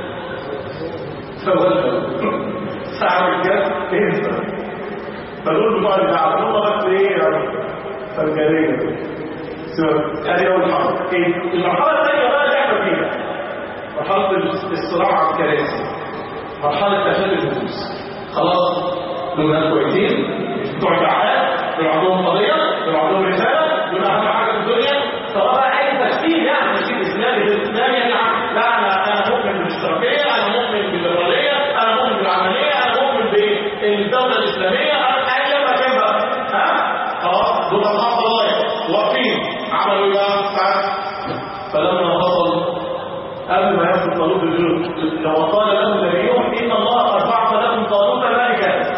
تولوا ساعة الجد انسى فدول بتوع الدعوة هم بس ايه يعني فنجانية ادي اول حاجة ايه المرحلة الثانية بقى اللي احنا فيها مرحلة الصراع على الكراسي مرحلة تشدد النفوس خلاص دول ناس كويسين بتوع دعاء دول عندهم قضية دول عندهم رسالة دول أهم حاجة في الدنيا طب بقى أي تشكيل يعني تشكيل إسلامي الإسلامي يعني لا أنا أنا مؤمن بالاشتراكية أنا مؤمن بالليبرالية أنا مؤمن بالعملية أنا مؤمن بالدولة الإسلامية أنا أي مكان بقى ها خلاص دول أصحاب قضايا واقفين عملوا إيه بقى ساعات فلما وصل قبل ما يصل طالوت الجنود لو قال لهم نبيهم إن الله قد بعث لكم طالوت ملكا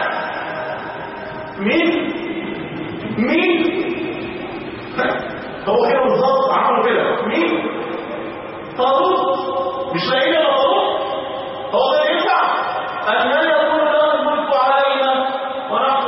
مين مين هو كده بالظبط عملوا كده مين طالوت مش لاقيين الا طالوت هو ده ينفع ان لا يكون له الملك علينا ونحن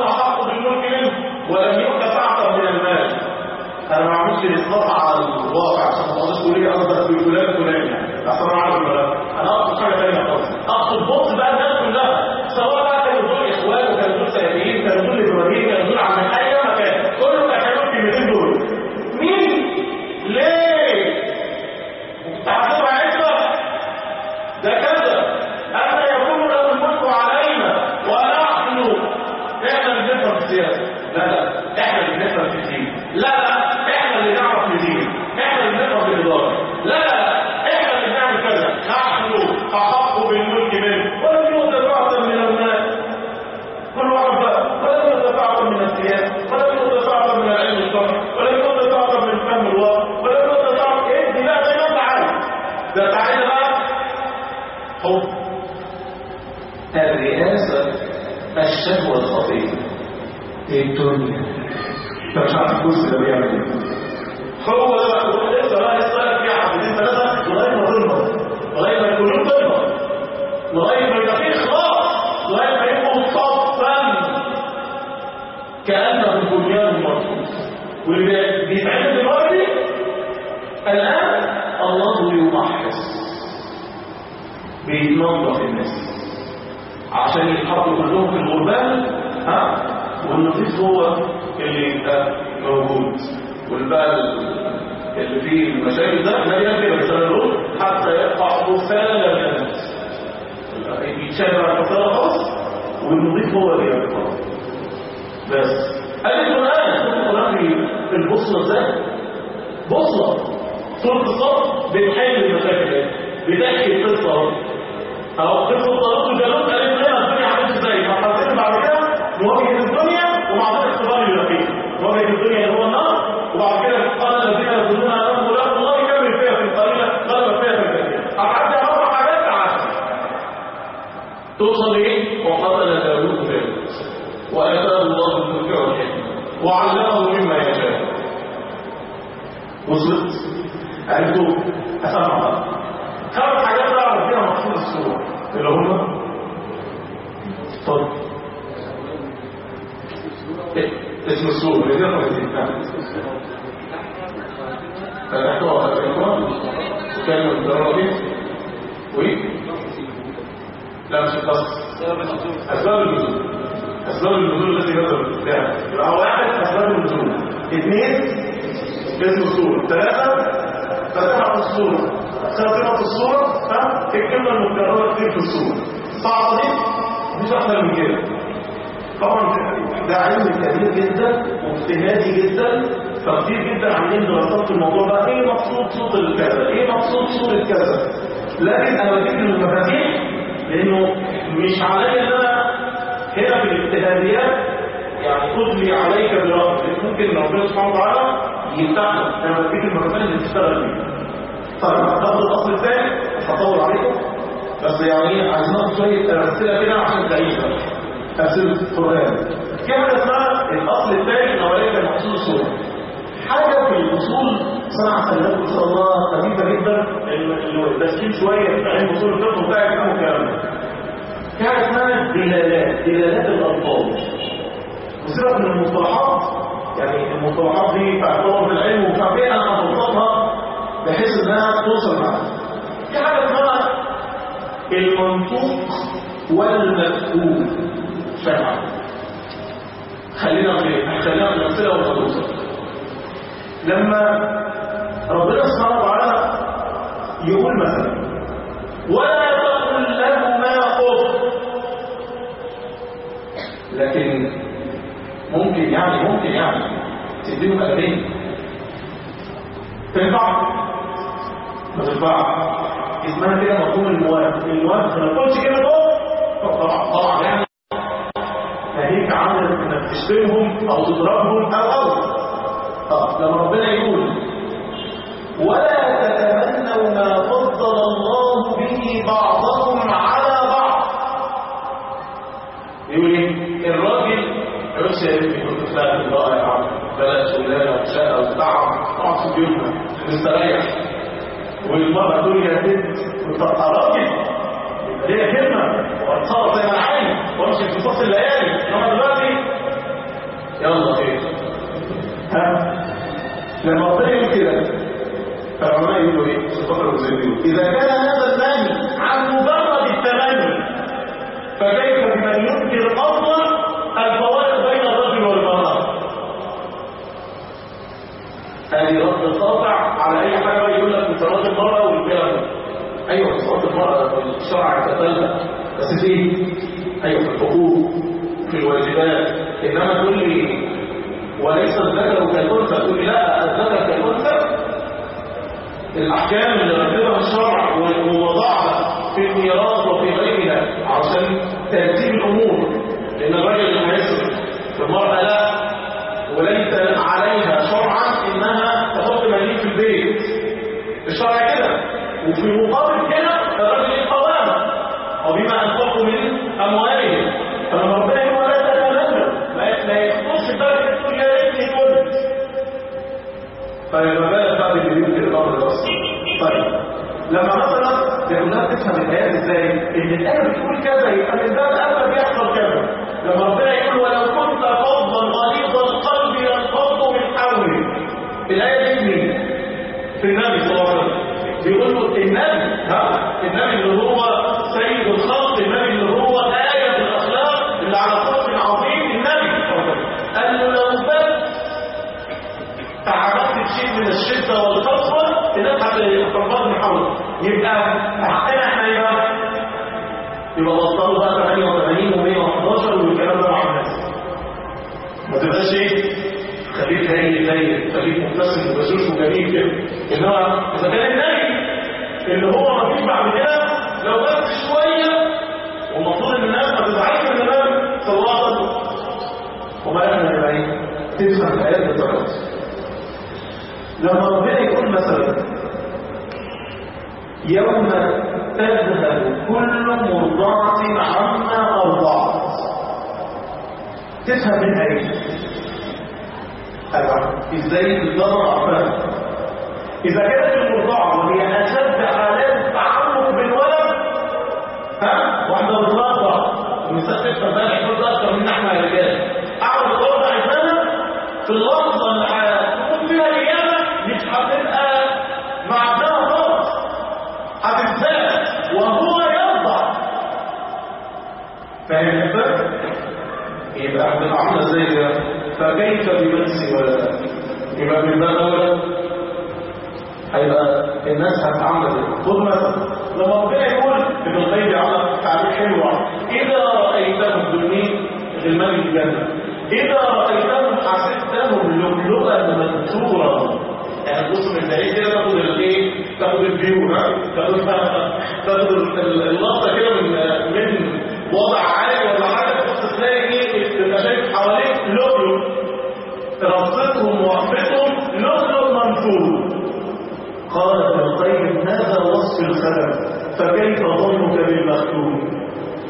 الحب الرئاسة الشهوة الخطية الدنيا انت مش عارف الجزء ده بيعمل ايه هو ده بقى هو لسه بقى لسه في عقدين ثلاثة لغاية ما تنضف لغاية ما القلوب تنضف لغاية ما يبقى فيه إخلاص لغاية ما يبقوا صفا كأنه بنيان مرصوص واللي بيتعمل دلوقتي الآن الله يمحص بينظف الناس عشان يتحطوا كلهم في الغربان ها والنظيف هو اللي يبقى موجود والبقى اللي فيه المشاكل ده ما ينبغي يستمرون حتى يقع بسالة من الناس يتشابه على الفصالة خالص والنظيف هو اللي يبقى بس قال القرآن القرآن في البصرة ازاي بصرة سورة الصف بتحل المشاكل ايه بتحكي القصة اهو اهو قصة طارق وجالوت قالت لنا الدنيا عملت ازاي مرحلتين بعد كده مواجهة الدنيا ومع ذلك اختبار اليقين مواجهة الدنيا اللي هو النار وبعد كده قال الذين يظنون انهم ملاك الله يكمل فيها في القليلة غلب فيها في الكثير هتعدي اربع حاجات تعالى توصل ايه وقتل داوود جالوت واتاه الله الملك والحكمة وعلمه مما يشاء وصلت عرفتوا أسمع خمس حاجات بقى فيها مقصود الصورة اللي هم طب اسم الصورة اللي هي فتحتوها الإخوان كلمة الضرورة وإيه؟ لا مش القصد أسباب النزول أسباب النزول التي نزل فيها يبقى واحد أسباب النزول اثنين اسم الصورة ثلاثة فتحة الصورة خاتمة الصورة ها الكلمة المكررة كتير في الصورة صعبة دي مش أكتر من كده طبعا ده علم كبير جدا واجتهادي جدا فكتير جدا عاملين دراسات في الموضوع ده ايه مقصود صوت الكذا ايه مقصود صورة كذا لكن انا بديك المفاتيح لانه مش عليا ان انا هنا في الاجتهاديات يعني تدلي عليك برأسك ممكن ربنا سبحانه وتعالى يفتح لك انا بديك المفاتيح اللي تشتغل فيها طيب هاخد الاصل الثاني مش هطول عليكم بس يعني عايزين ناخد شويه امثله كده عشان تعيشها امثله القران في حاجه اسمها الاصل الثاني نوعيه المحصول الصوره حاجه في الاصول صنع خلينا ان شاء الله خفيفه جدا اللي داخلين شويه في علم اصول الفقه وبتاع يفهموا الكلام ده في حاجه اسمها دلالات دلالات الالفاظ وسيبك من المصطلحات يعني المصطلحات دي تعتبر في العلم ومش عارف ايه انا هبسطها بحيث انها توصل معاك في حاجه اسمها المنطوق والمفهوم شرعا خلينا في خلينا في الامثله والخصوص لما ربنا سبحانه وتعالى يقول مثلا ولا تقل لهما اف لكن ممكن يعني ممكن يعني تديهم قلبين تنفع ما تنفع اسمها كده مفهوم المواد المواد ما تقولش كده فوق طبعا طبعا يعني ناهيك عن انك تشتمهم او تضربهم او او طب لما ربنا يقول ولا تتمنوا ما فضل الله به بعضكم على بعض يقول ايه الراجل يقولش يا ريتني كنت طلعت امراه يا عم بلاش ولاده وشقه وتعب اقعد في بيوتنا نستريح والمرأة تقول يا ست وتبقى راجل ليها كلمة وأتصرف زي ما أنا عايز وأمشي في نص الليالي إنما دلوقتي يلا خير ها لما ربنا يقول كده فالعلماء يقولوا إيه؟ سبحان الله إذا كان هذا النهي عن مجرد التمني فكيف بمن ينكر أصلا الفوارق بين الرجل والمرأة هذه رد قاطع على اي حاجه يقول لك انفراد المراه والكلام ده ايوه انفراد المراه الشرع كتبها بس في ايوه في الحقوق في الواجبات انما تقول لي وليس الذكر كالانثى تقول لي لا الذكر كالانثى الاحكام اللي رتبها الشرع ووضعها في الميراث وفي غيرها عشان ترتيب الامور لان الراجل اللي هيصرف في المراه لا وليس عليها شرعا انها تحط مليك في البيت الشرع كده وفي مقابل كده الراجل القوامه فيبقى بالك بعد اللي بيمكن الامر ده اصلا طيب لما مثلا الناس تفهم الايات ازاي ان الايه بتقول كذا يبقى من باب الاول بيحصل كذا لما ربنا يقول ولو كنت فظا غليظ القلب لانفضوا من حولك الايه دي مين في النبي صلى الله عليه وسلم بيقول له النبي ها النبي اللي هو سيد الخلق النبي اللي هو آية الأخلاق اللي على خلق عظيم النبي قال له لو بس تعرضت بشيء من الشدة والقسوة الناس هتنفض من حولك يبقى حقنا احنا يبقى يبقى بطلوا بقى 88 و111 والكلام ده مع الناس ما تبقاش ايه خليك هاي زي خليك مبتسم وبشوش وجميل كده انما اذا كان النبي اللي هو ما فيش بعد كده لو بس شويه والمفروض ان الناس ما تزعلش من النبي صلى الله عليه وسلم وما احنا نبقى ايه تفهم الايات بالطريقه لما ربنا يقول مثلا يوم تذهب كل مرضعة عما أرضعت تفهم منها ايه أيوة. ازاي تتضرع فهم اذا كانت المرضعه وهي اشد حالات التعلق بالولد ها واحده بترضع النساء تفهم بقى الحوار ده اكتر من احنا رجاله اقعد ترضع ابنها في اللحظه اللي هتكون فيها الاجابه مش هتبقى مع ابنها خالص هتتزاد وهو يرضع فاهم الفرق؟ يبقى هتبقى عامله ازاي كده؟ فكيف بمنسي ولدا يبقى من باب اولى هيبقى الناس هتتعامل خد مثلا لما ربنا يقول ابن القيم على تعبير حلو اذا رايتهم دنيا غلمان الجنه اذا رايتهم حسبتهم لؤلؤا منثورا يعني تبص من بعيد كده تاخد الايه تاخد الفيو ها تاخد تاخد اللقطه كده من من وضع عالي ولا حاجه تبص تلاقي ايه تبقى شايف حواليك لؤلؤ رصتهم ووقفتهم لؤلؤ منثور قال ابن القيم هذا وصف الخلق فكيف ظنك بالمختوم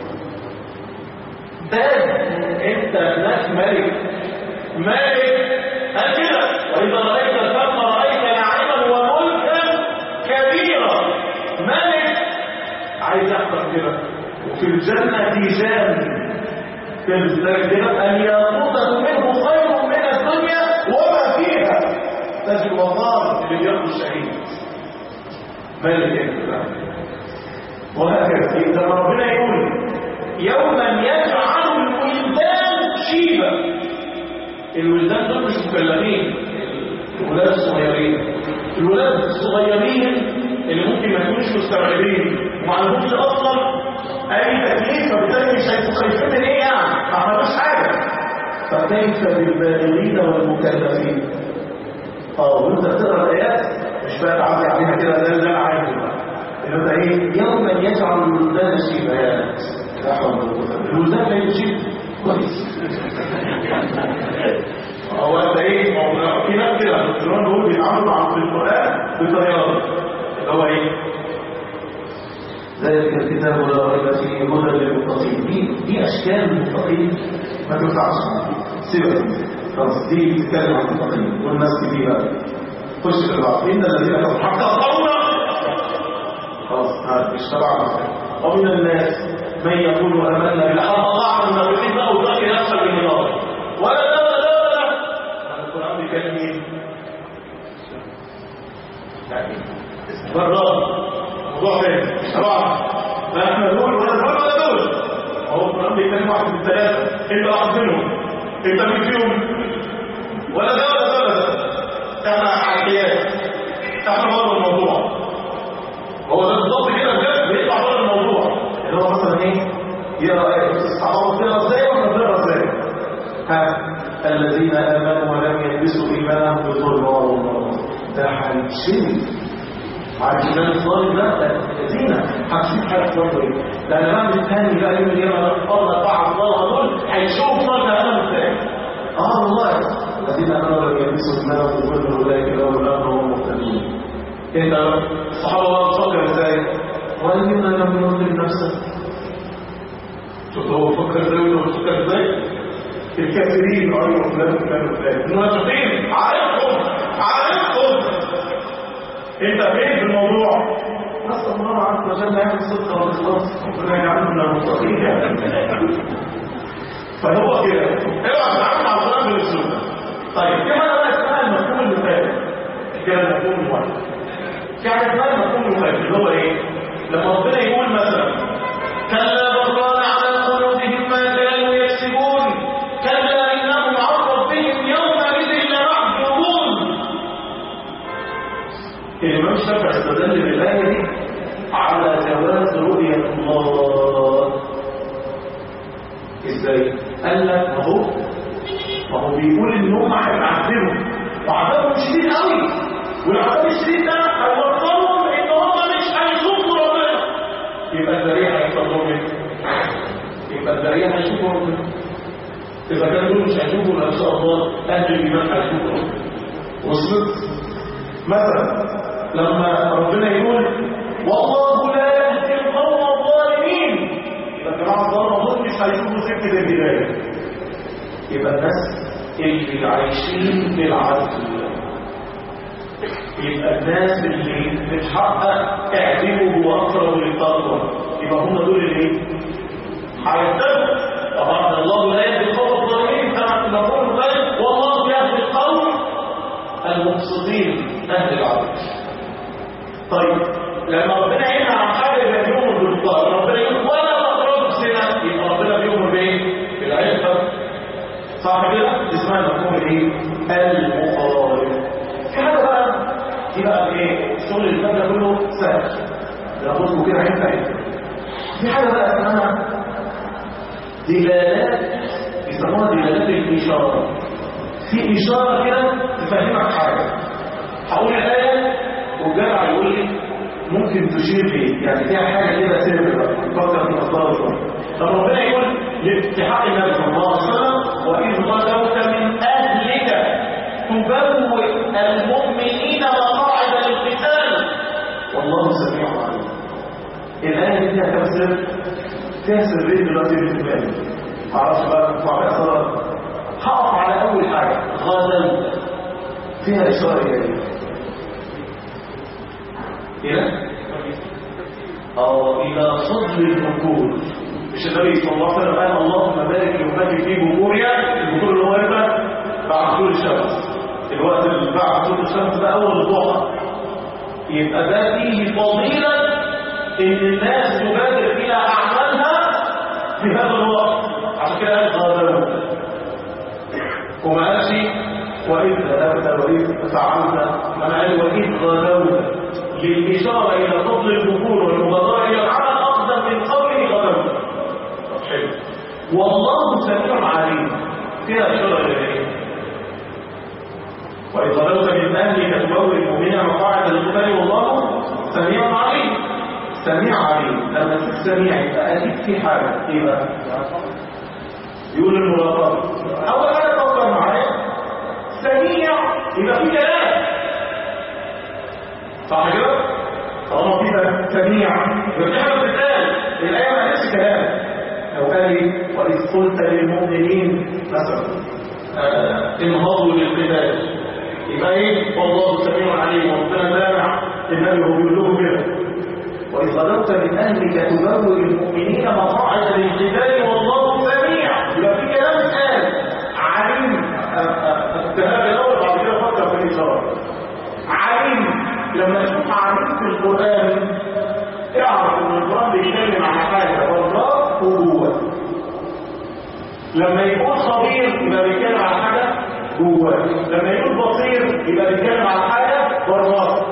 باب انت هناك ملك ملك هكذا واذا رايت ثم رايت نعيما وملكا كبيرا ملك عايز يحصل كده وفي الجنه تيجان كده ان ياخذ منه خير من الدنيا وما فيها تجد وقار اللي بياخذ الشهيد ملك انت وهكذا إذا ربنا يقول يوما يجعل الولدان شيبا الولدان دول مش مكلفين الولاد الصغيرين الولاد الصغيرين اللي ممكن ما يكونوش مستوعبين وما عندهمش اصلا اي تكليف فبالتالي مش هيبقوا خايفين من ايه يعني ما عملوش حاجه فكيف بالبالغين والمكلفين اه وانت بتقرا الايات مش بقى تعدي عليها كده ده ده عادي بقى انت ايه يوما يجعل الولدان شيبا يا لا حول ولا قوه الولدان لا يجيب كويس هو انت ايه هو في ناس كده القران دول بيتعاملوا مع في القران بطريقه اللي هو ايه ذلك الكتاب لا ريب فيه هدى للمتقين دي دي اشكال المتقين ما تنفعش سيبك خلاص دي بتتكلم عن المتقين والناس دي بقى خش في البعض ان الذين كفروا حتى قولا خلاص هذا مش تبع ومن الناس من يقول امنا بالله الله المنافقين بقى وتلاقي نفسك بالنار ولا لا لا لا لا القران بيتكلم مين؟ يعني بالرب موضوع تاني طبعا لا احنا نقول ولا نقول ولا نقول هو القران بيتكلم واحد من الثلاثه انت واحد منهم انت مين فيهم ولا ده ولا ده ولا ده احنا حكايات احنا بره الموضوع هو ده بالظبط كده بجد بيطلع بره الموضوع اللي هو مثلا ايه يقرا الصحابه كده ازاي ولا بتقرا ازاي ها الذين امنوا ولم يلبسوا ايمانهم بظلم ده هيتشري عارف ده الظالم ده الذين هتشوف حاجه برضه ايه لان الراجل الثاني بقى يوم القيامه الله طاعه الله دول هيشوف فرق ادم ازاي اه والله الذين امنوا ولم يلبسوا ايمانهم بظلم اولئك لهم الامر وهم مهتدون انت الصحابه بقى بتفكر ازاي والذين لم يظلم نفسه شوف هو بيفكر ازاي وانت بتفكر ازاي الكافرين ايوه فلان وفلان وفلان المنافقين عارفهم عارفهم انت فين في الموضوع نسال الله عز وجل يعمل صدق والاخلاص ربنا يجعلنا من المتقين فهو كده اوعى تتعامل مع القران بالاسلوب ده طيب في حاجه بقى اسمها المفهوم المخالف كده المفهوم المخالف في حاجه اسمها المفهوم المخالف اللي هو ايه لما ربنا يقول مثلا كلا بران على قلوبهم ما كانوا يكسبون كلا انهم عن ربهم يومئذ لمحجوبون الامام الشافعي استدل بالايه دي على جواز رؤيه الله ازاي قال لك اهو ما هو بيقول ان هم هيتعذبوا وعذابهم شديد قوي والعذاب الشديد ده هيوصلهم ان هم مش هيشوفوا ربنا يبقى الذريعه هيحصل لهم ايه؟ يبقى الذريعه هيشوفوا ربنا اذا كان دول مش هيشوفوا ان شاء الله اهل الايمان هيشوفوا ربنا وصلت مثلا لما ربنا يقول والله لا يهدي القوم الظالمين يبقى الجماعه الظالمه دول مش هيشوفوا سكه الهدايه يبقى الناس اللي عايشين بالعدل يبقى الناس اللي بتحقق اعجبه واقرب للتقوى يبقى هم دول اللي هيهتدوا طبعا الله لا يهدي القوم الظالمين كما نقول ذلك والله يهدي القوم المقصدين اهل العدل طيب لما ربنا ينهى عن حاجه يبقى بيؤمر بالطاعه ربنا يقول ولا تقربوا الزنا يبقى ربنا بيؤمر بايه؟ بالعفه صح كده؟ اسمها المفهوم الايه؟ المخالف في حاجه بقى دي بقى ايه؟ الشغل اللي فات ده كله سهل ناخده كده عين عين في حاجه بقى اسمها دلالات يسموها دلالات الاشاره في اشاره كده تفهمك حاجه هقول الايه والجامع يقول لي ممكن تشير فيه يعني فيها حاجه كده سر بقى تفكر في الاخبار شويه طب ربنا يقول لاتحاد النبي صلى الله عليه وسلم واذ غدوت من اهلك تبوئ المؤمنين مقاعد للقتال والله سميع عليم الايه دي فيها كام سر فيها سرين دلوقتي في دماغي معرفش بقى تطلع بقى صلاه هقف على اول حاجه غدوت فيها اشاره الى إلى أو إلى صدر البكور مش النبي صلى الله عليه وسلم قال اللهم بارك لأمتي في بكورها البكور اللي هو إمتى؟ بعد طول الشمس الوقت اللي بعد طول الشمس ده أول الضحى يبقى ده فيه فضيلة إن الناس تبادر إلى أعمالها في هذا الوقت عشان كده قال غادروا وما قالش وإذ ذهبت وإذ فعلت ما قال وإذ غادرت للإشارة إلى فضل الذكور والمبادرة إلى العمل أقدم من قوله غدوت حلو والله سميع عليم فيها إشارة إلى إيه؟ وإذ غدوت من أهلك تبوئ المؤمنين مقاعد للقتال والله سميع عليم سميع عليم لما تشوف سميع يبقى أكيد في حاجة إيه بقى؟ يقول المراقبة أول حاجة فكر معايا سميع يبقى في كلام صح كده؟ طالما فيها سميع يبقى في حاجه بتتقال الايه ما قالتش كلام لو قال لي واذ قلت للمؤمنين مثلا آه انهضوا للقتال يبقى ايه؟ والله سميع عليم وربنا سامع النبي هو بيقول لهم كده واذ غدوت من اهلك تبوئ المؤمنين مقاعد للقتال والله سميع يبقى في كلام اتقال عليم الذهاب الاول بعد كده فكر في الاشاره عليم لما تشوف عليم في القرآن اعرف ان القرآن بيتكلم عن حاجة والله وجوه لما يكون خبير يبقى بيتكلم عن حاجة جوه لما يكون بصير يبقى بيتكلم عن حاجة بره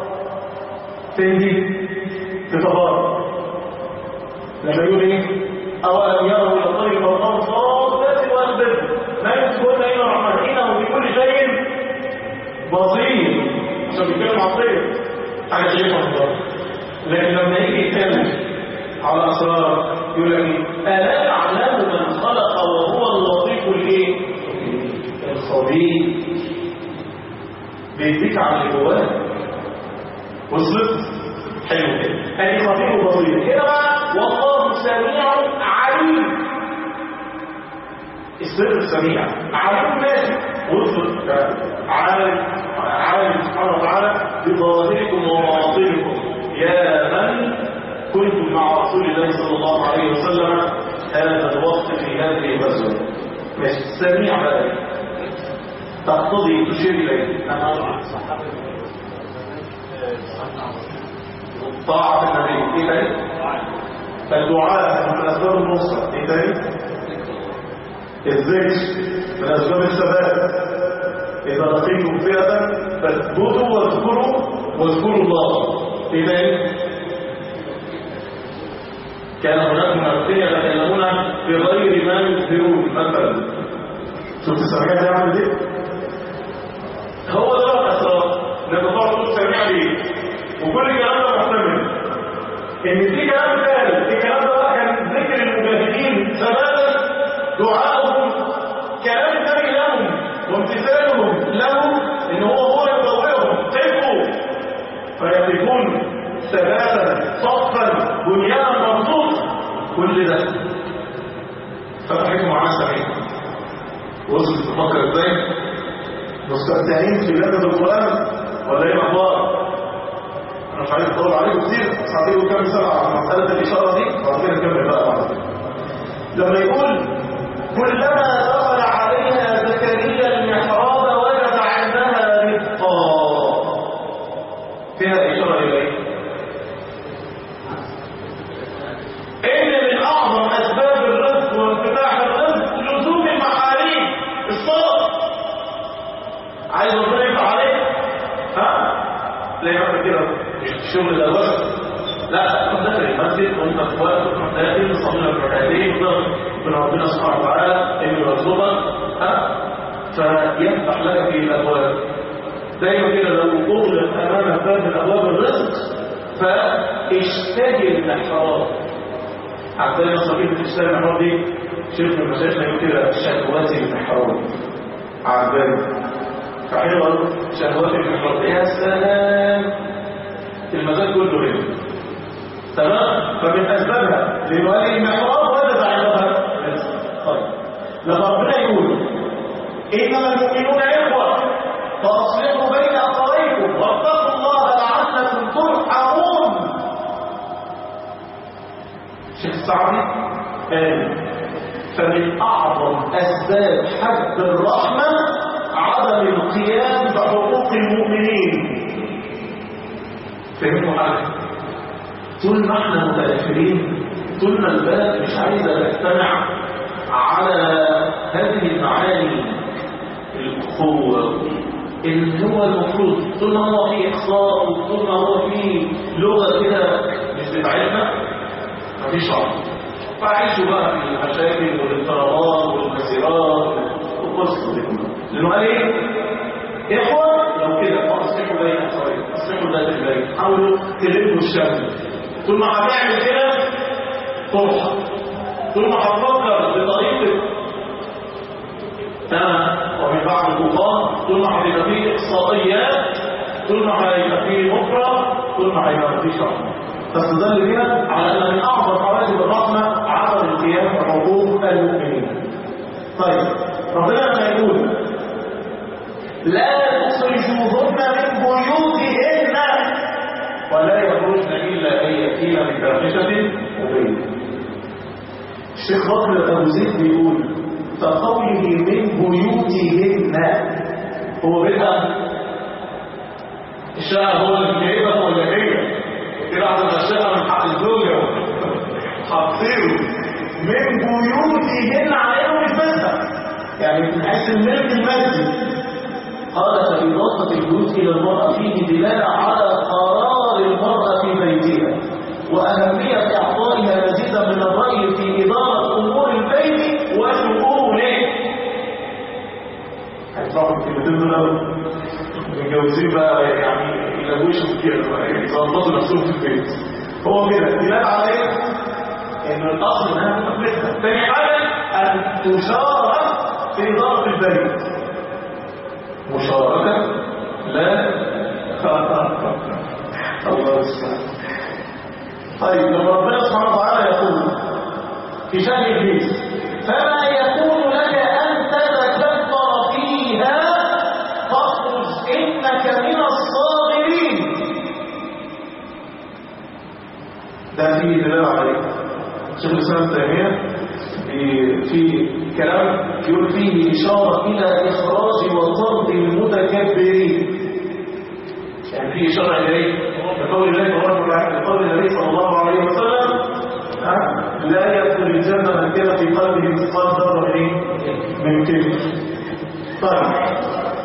تنجي تتبارك لما يقول ايه أولم يروا إلى الطريق والقوم صافات والبر ما يمسكون إلا الرحمن إنه بكل شيء بصير عشان بيتكلم عن الطير حاجه شيء مصدر لكن لما يجي يتكلم على اسرار يقول لك الا يعلم من خلق وهو اللطيف الايه الخبير بيديك على اللي جواه وصلت حلو كده ادي خبير وبصير هنا بقى والله سميع عليم السر السميع عليم ماشي وصف عالم عالم سبحانه وتعالى بظواهركم ومواطنكم يا من كنتم مع رسول الله صلى الله عليه وسلم هذا الوقت في هذه الغزوه مش سميع بقى تقتضي تشير اليه طاعة النبي ايه تاني؟ الدعاء من اسباب النصرة ايه تاني؟ الذكر من اسباب الثبات اذا لقيتم فئة فاثبتوا واذكروا واذكروا الله ايه تاني؟ كان هناك منافقين يتكلمون بغير ما يظهرون مثلا شفت السمعية دي عامل ايه؟ هو ده الاسرار لما تقعد تقول سميع ليه وكل الكلام ده محتمل ان في كلام ثالث الكلام ده بقى كان ذكر المجاهدين ثباتا دعائهم كلام ثاني لهم وامتثالهم له ان هو هو يطوعهم قفوا فيقفون ثباتا صفا بنيانا مرصوص كل ده فتحكم على سبيل وصلت تفكر ازاي مستمتعين في لغه القران ولا ايه الاخبار انا مش عايز اطول عليكم كتير بس هديكم كام سنه على مساله الاشاره دي وبعد كده نكمل بقى بعد كده لما يقول كلما دخل عليها زكريا المحراب وجد عندها رزقا فيها اشاره الى ايه ان من اعظم اسباب الرزق وانفتاح الرزق لزوم المحاريم الصلاه عايز ربنا يفتح عليك ها لا يعمل كده الشغل ده بس لا تروح داخل المسجد وانت في وقت تروح داخل تصلي لك ركعتين من ربنا سبحانه وتعالى انه يرزقك ها فيفتح لك في الابواب دايما كده لو اغلق امامك باب من ابواب الرزق فاشتهي المحراب عندنا صديقة تشتري المحراب دي شيخ من مشايخنا يقول كده شهواتي المحراب عجباني فحلوة شهواتي المحراب يا سلام المزاج كله هنا تمام فمن اسبابها لوالي المحراب وجد عندها رزق طيب لما ربنا يقول انما المؤمنون اخوه فاصلحوا بين اخويكم واتقوا الله لعلكم ترحمون شيخ السعدي قال فمن اعظم اسباب حب الرحمه عدم القيام بحقوق المؤمنين فهموا حاجه طول ما احنا متاثرين طول ما البلد مش عايزه تجتمع على هذه المعاني الاخوه ان هو المفروض طول ما هو في اقصاء وطول ما هو في لغه كده مش بتاعتنا مفيش عرض فعيشوا بقى في المشاكل والاضطرابات والمسيرات والقصه دي كلها لانه قال ايه اخوه لو كده فاصلحوا بين اخوين اصلحوا ذات البين حاولوا تلموا الشمل طول ما هتعمل كده تضحك طول ما هتفكر بطريقه انا ومن بعد الطوفان طول ما هيبقى فيه اقصائيات طول ما هيبقى فيه نكره طول ما هيبقى فيه شرح فاستدل كده على ان من اعظم حوادث الرحمه عدم القيام بحقوق المؤمنين طيب ربنا لما يقول لا تخرجوهن من بيوتهن ولا يخرجن الا ان ياتين بفاحشه مبينه الشيخ بكر ابو زيد بيقول فقوله من بيوتهن هو بيتها الشاعر هو اللي جايبها ولا هي كده عشان الشاعر من حق الزوجه حاطينه من بيوتهن عليهم الفتح يعني من حيث الملك المادي قال فإضافة البيوت إلى المرأة فيه دلالة على قرار المرأة في بيتها وأهمية إعطائها مزيدا من الرأي في إدارة أمور البيت وشؤونه هيطلعوا الكلمتين دول متجوزين بقى يعني يلوشوا كده يظبطوا نفسهم في البيت هو كده دلالة على ايه؟ إن الأصل إنها تقبلها ثاني حاجة أن تشارك في إدارة البيت مشاركة لا الله يسلمك طيب لما ربنا سبحانه وتعالى يقول في شأن البيت فما يكون لك أن تتكبر فيها دلالة عليه شيخ الإسلام تيمية في كلام يقول فيه إشارة إلى إخراج وطرد المتكبرين يعني في إشارة إليه بقول الله تبارك وتعالى بقول النبي صلى الله عليه وسلم لا يدخل الجنة من كان في قلبه مثقال ذرة من كبر طيب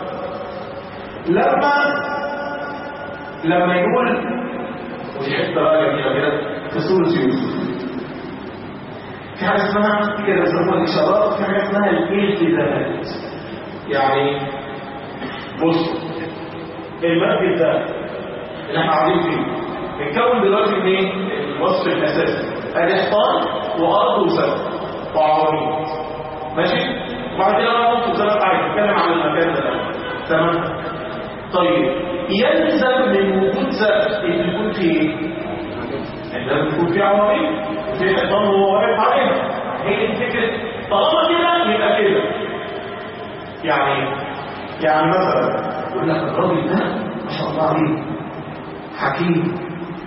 لما لما يقول ودي حته بقى جميله كده في سوره يوسف في حاجه اسمها كده بيسموها الاشارات في حاجه اسمها الالتزامات يعني بص المسجد ده اللي احنا قاعدين فيه بيتكون دلوقتي من ايه؟ الوصف الاساسي ادي حيطان وارض وسقف وعواميد ماشي؟ وبعد كده بقى نص سنه عايز نتكلم عن المكان ده تمام؟ طيب يلزم من وجود سقف ان يكون فيه ايه؟ يعني لازم يكون فيه عواميد وفيه حيطان وهو واقف عليها هي الفكره طالما كده يبقى كده يعني يعني مثلا يقول لك الراجل ده ما شاء الله عليه حكيم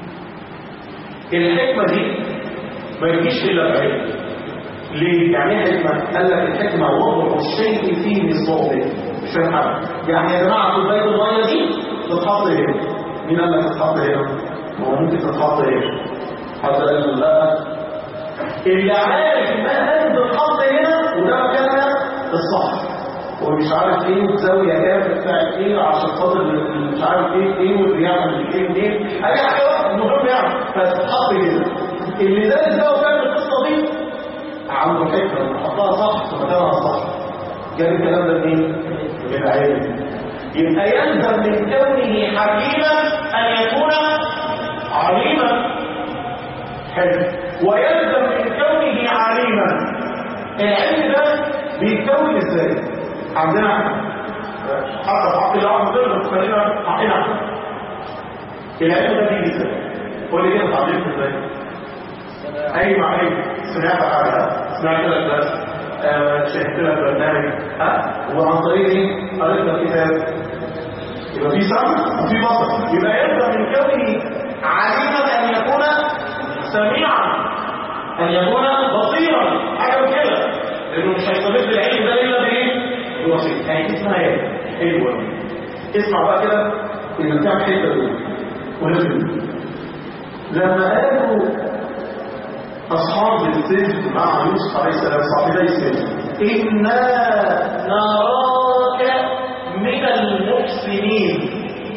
الحكمه دي ما يجيش الا بعلم ليه؟ يعني ايه حكمه؟ قال لك الحكمه وضع الشيء في نصابه مش فاهم حاجه يعني يا جماعه كوبايه الميه دي تتحط هنا مين قال لك تتحط هنا؟ ما هو ممكن تتحط هنا حد قال لا اللي عارف انها لازم تتحط هنا وده مكانها الصح ومش عارف ايه وزاويه كام بتاعت ايه عشان خاطر مش عارف ايه ايه وبيعمل ايه منين اي حاجه المهم يعني فتتحط كده اللي دارس بقى وفاهم القصه دي عنده حكمه حطها صح في مكانها صح جاب الكلام ده منين؟ من العلم يبقى يلزم من كونه حكيما ان يكون عليما حلو ويلزم من كونه عليما العلم ده بيتكون ازاي؟ عندنا حتى في حق الله عز وجل خلينا حقنا العلم ده بيجي ازاي؟ قول لي كده اتعلمت ازاي؟ ايوه ايوه سمعت حاجه سمعت لك درس شاهدت لك برنامج ها وعن طريق ايه؟ قريت لك كتاب يبقى في سمع وفي بصر يبقى يبدا من كونه عليما ان يكون سميعا ان يكون بصيرا حاجه كده لانه مش هيستمد العلم ده الا بايه؟ بوسيط يعني اسمها ايه؟ حلوه اسمع بقى كده اللي كام حته دول ولازم لما قالوا أصحاب السجن مع يوسف عليه السلام صاحبي السجن إنا نراك من المحسنين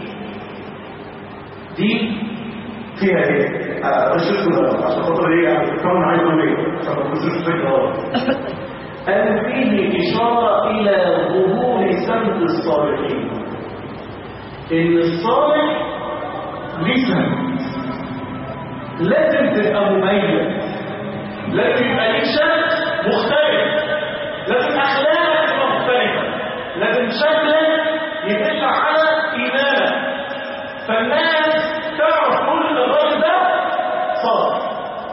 دي فيها ايه؟ رشدت ولا عشان خاطر ايه يعني كون عايز اقول ايه؟ عشان ما تنسوش فكره غلط قال فيه إشارة إلى ظهور سمت الصالحين إن الصالح ليه سمت لازم تبقى مميز لازم يبقى ليك شكل مختلف لازم اخلاقك تبقى مختلفه لازم شكلك يدل على ايمانك فالناس تعرف كل الراجل ده صالح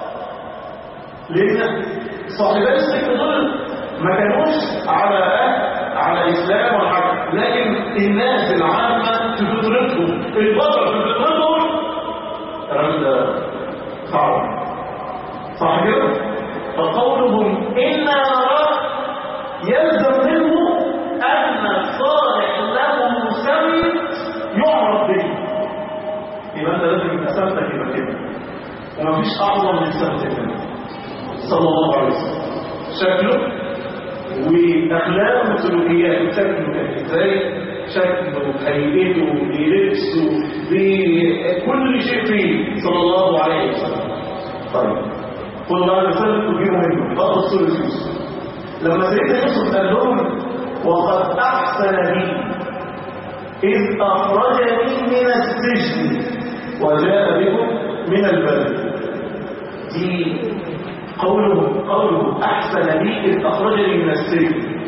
لان صاحبي السجن دول ما كانوش على على اسلام ولا حاجه لكن الناس العامه في فطرتهم البشر في فطرتهم الراجل ده صعب صح كده فقولهم إنا نراك يلزم منه أن الصالح له سمت يعرف به يبقى أنت لازم يبقى سمتك يبقى كده ومفيش أعظم من سمت النبي صلى الله عليه وسلم شكله وأخلاقه وسلوكياته شكله كان ازاي شكله هيئته بلبسه بكل شيء فيه صلى الله عليه وسلم طيب قل الله عليه وسلم تجيبوا منه بطل السورة يوسف لما سيدنا يوسف قال لهم وقد أحسن بي إذ أخرجني من السجن وجاء بكم من البلد دي قوله قوله أحسن بي إذ أخرجني من السجن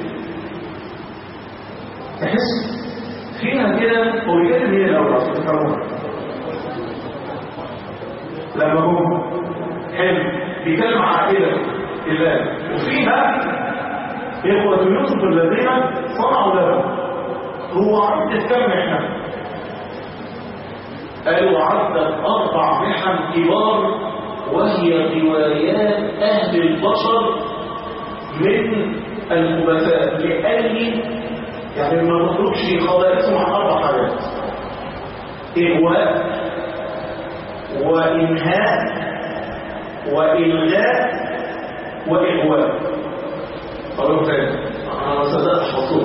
تحس فيها كده هو يتكلم مين الأول عشان تفهموها لما هم حلو بيتكلم عن عقيدة الله وفيها إخوة يوسف الذين صنعوا له هو عدد كم محنة قالوا عدد أربع محن كبار وهي روايات أهل البشر من الخبثاء لأي يعني ما نتركش خبائثهم عن أربع حاجات إغواء وإنهاء وإلغاء وإغواء أقول تاني أنا ما صدقت حصول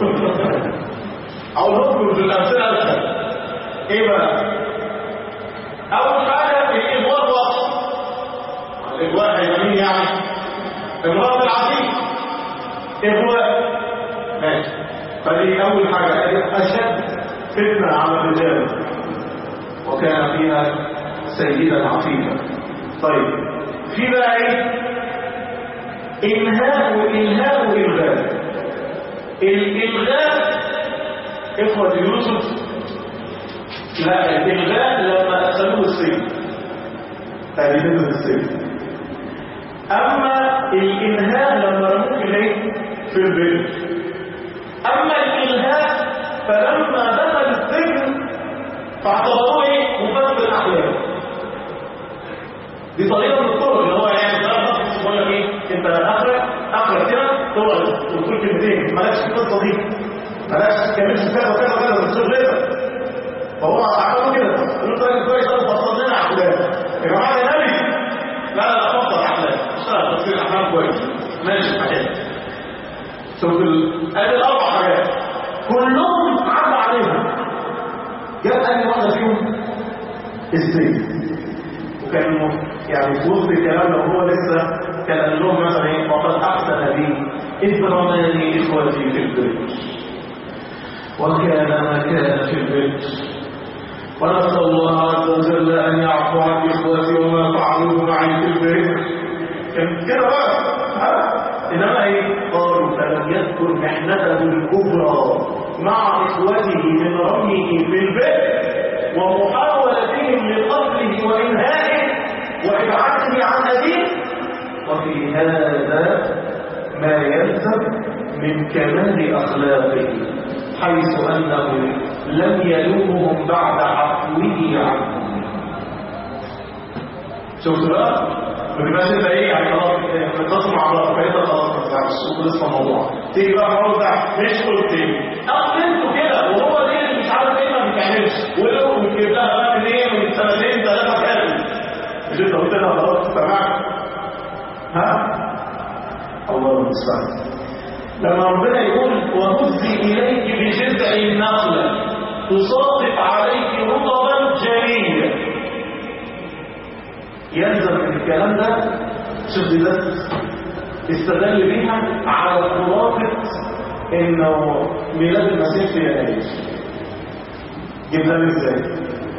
أو نذكر في الأمثلة أكثر إيه بقى؟ أول حاجة الإغواء الوصف الإغواء هيبقى مين يعني؟ امرأة العزيز إغواء ماشي فدي أول حاجة أشد فتنة على الرجال وكان فيها سيدة عفيفة طيب في بقى ايه انهاء والالهاء والالغاء الالغاء اخوة يوسف لا الالغاء لما ادخلوه السجن تقريبا السجن اما الانهاء لما رموه اليه في البيت اما الالهاء فلما دخل السجن فاعتبروه ايه مفسر احلام دي طريقه من الطرق اللي هو يعني ده بس بقول لك ايه انت اخرك اخرك كده تقعد وتقول كلمتين مالكش القصه دي مالكش تكملش كذا وكذا وكذا تصير غيرك فهو عملوا كده يقول له طيب كويس انا فصل لنا احلام يا جماعه ده نبي لا لا فصل احلام اشتغل تفسير احلام كويس ماشي حاجات شوف ادي الاربع حاجات كلهم عدى عليهم جاب أي واحدة فيهم السجن وكان يعني في وسط الكلام لو هو لسه كان قال لهم مثلا ايه وقد احسن بي اذ رماني اخوتي في البيت وكان ما كان في البيت ونسال الله عز وجل ان يعفو عن اخوتي وما فعلوه معي في البيت كان كده بقى ها انما ايه قالوا فلم يذكر محنته الكبرى مع اخوته من رميه في البيت ومحاولتهم لقتله وانهائه وابعاده عن ابيه وفي هذا ما يلزم من كمال اخلاقه حيث انه لم يلومهم بعد عفوه عنهم شفت بقى بتبقى انت ايه يعني خلاص بتتصل مع بعض فانت خلاص ما تزعلش لسه موضوع تيجي بقى خلاص ده مش قلت اصل انتوا كده وهو ليه اللي مش عارف ايه ما بيتعملش ولو بتجيب لها بقى منين من سنتين ثلاثه كامل مش انت قلت لها خلاص سمعت ها الله المستعان لما ربنا يقول وهزي اليك بجذع النخله تساقط عليك رطبا جريا يلزم من الكلام ده شوف دي ده استدل بيها على خرافه انه ميلاد المسيح في يناير جبنا ازاي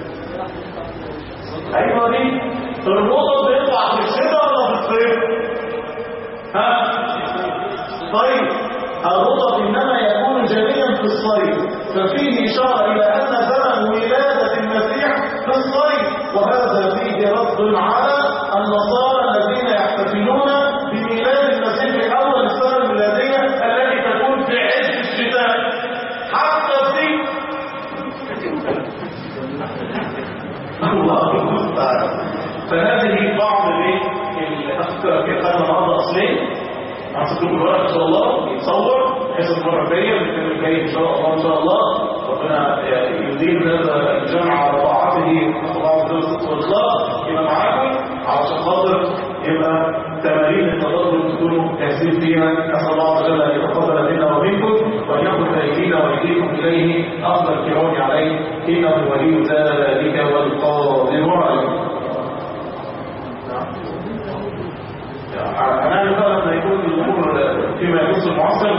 ايوه دي الرطب بيطلع في الشتاء ولا في الصيف ها طيب الرطب انما يكون جميعا في الصيف ففيه اشاره الى ان زمن ولاده المسيح في الصيف وهذا فيه رد على النصارى الذين يحتفلون بميلاد المسيح في اول السنه الميلاديه التي تكون في عز الشتاء حتى في الله المستعان فهذه بعض الايه الافكار في قناه النهارده اصليه هنسيب الورق ان شاء الله يتصور بحيث المره الجايه الاثنين الجاي ان شاء الله ان شاء الله ربنا يديم هذا الجمع على طاعته بعض الدرس والاخلاص يبقى معاكم علشان خاطر يبقى تمارين التدرج تكونوا جاهزين فيها نسال الله عز وجل ان يتقبل منا ومنكم وان ياخذ ايدينا وايديكم اليه افضل الكرام عليه انه ولي ذلك والقادر عليه هنعمل بقى لما يكون الامور فيما يخص المعاصر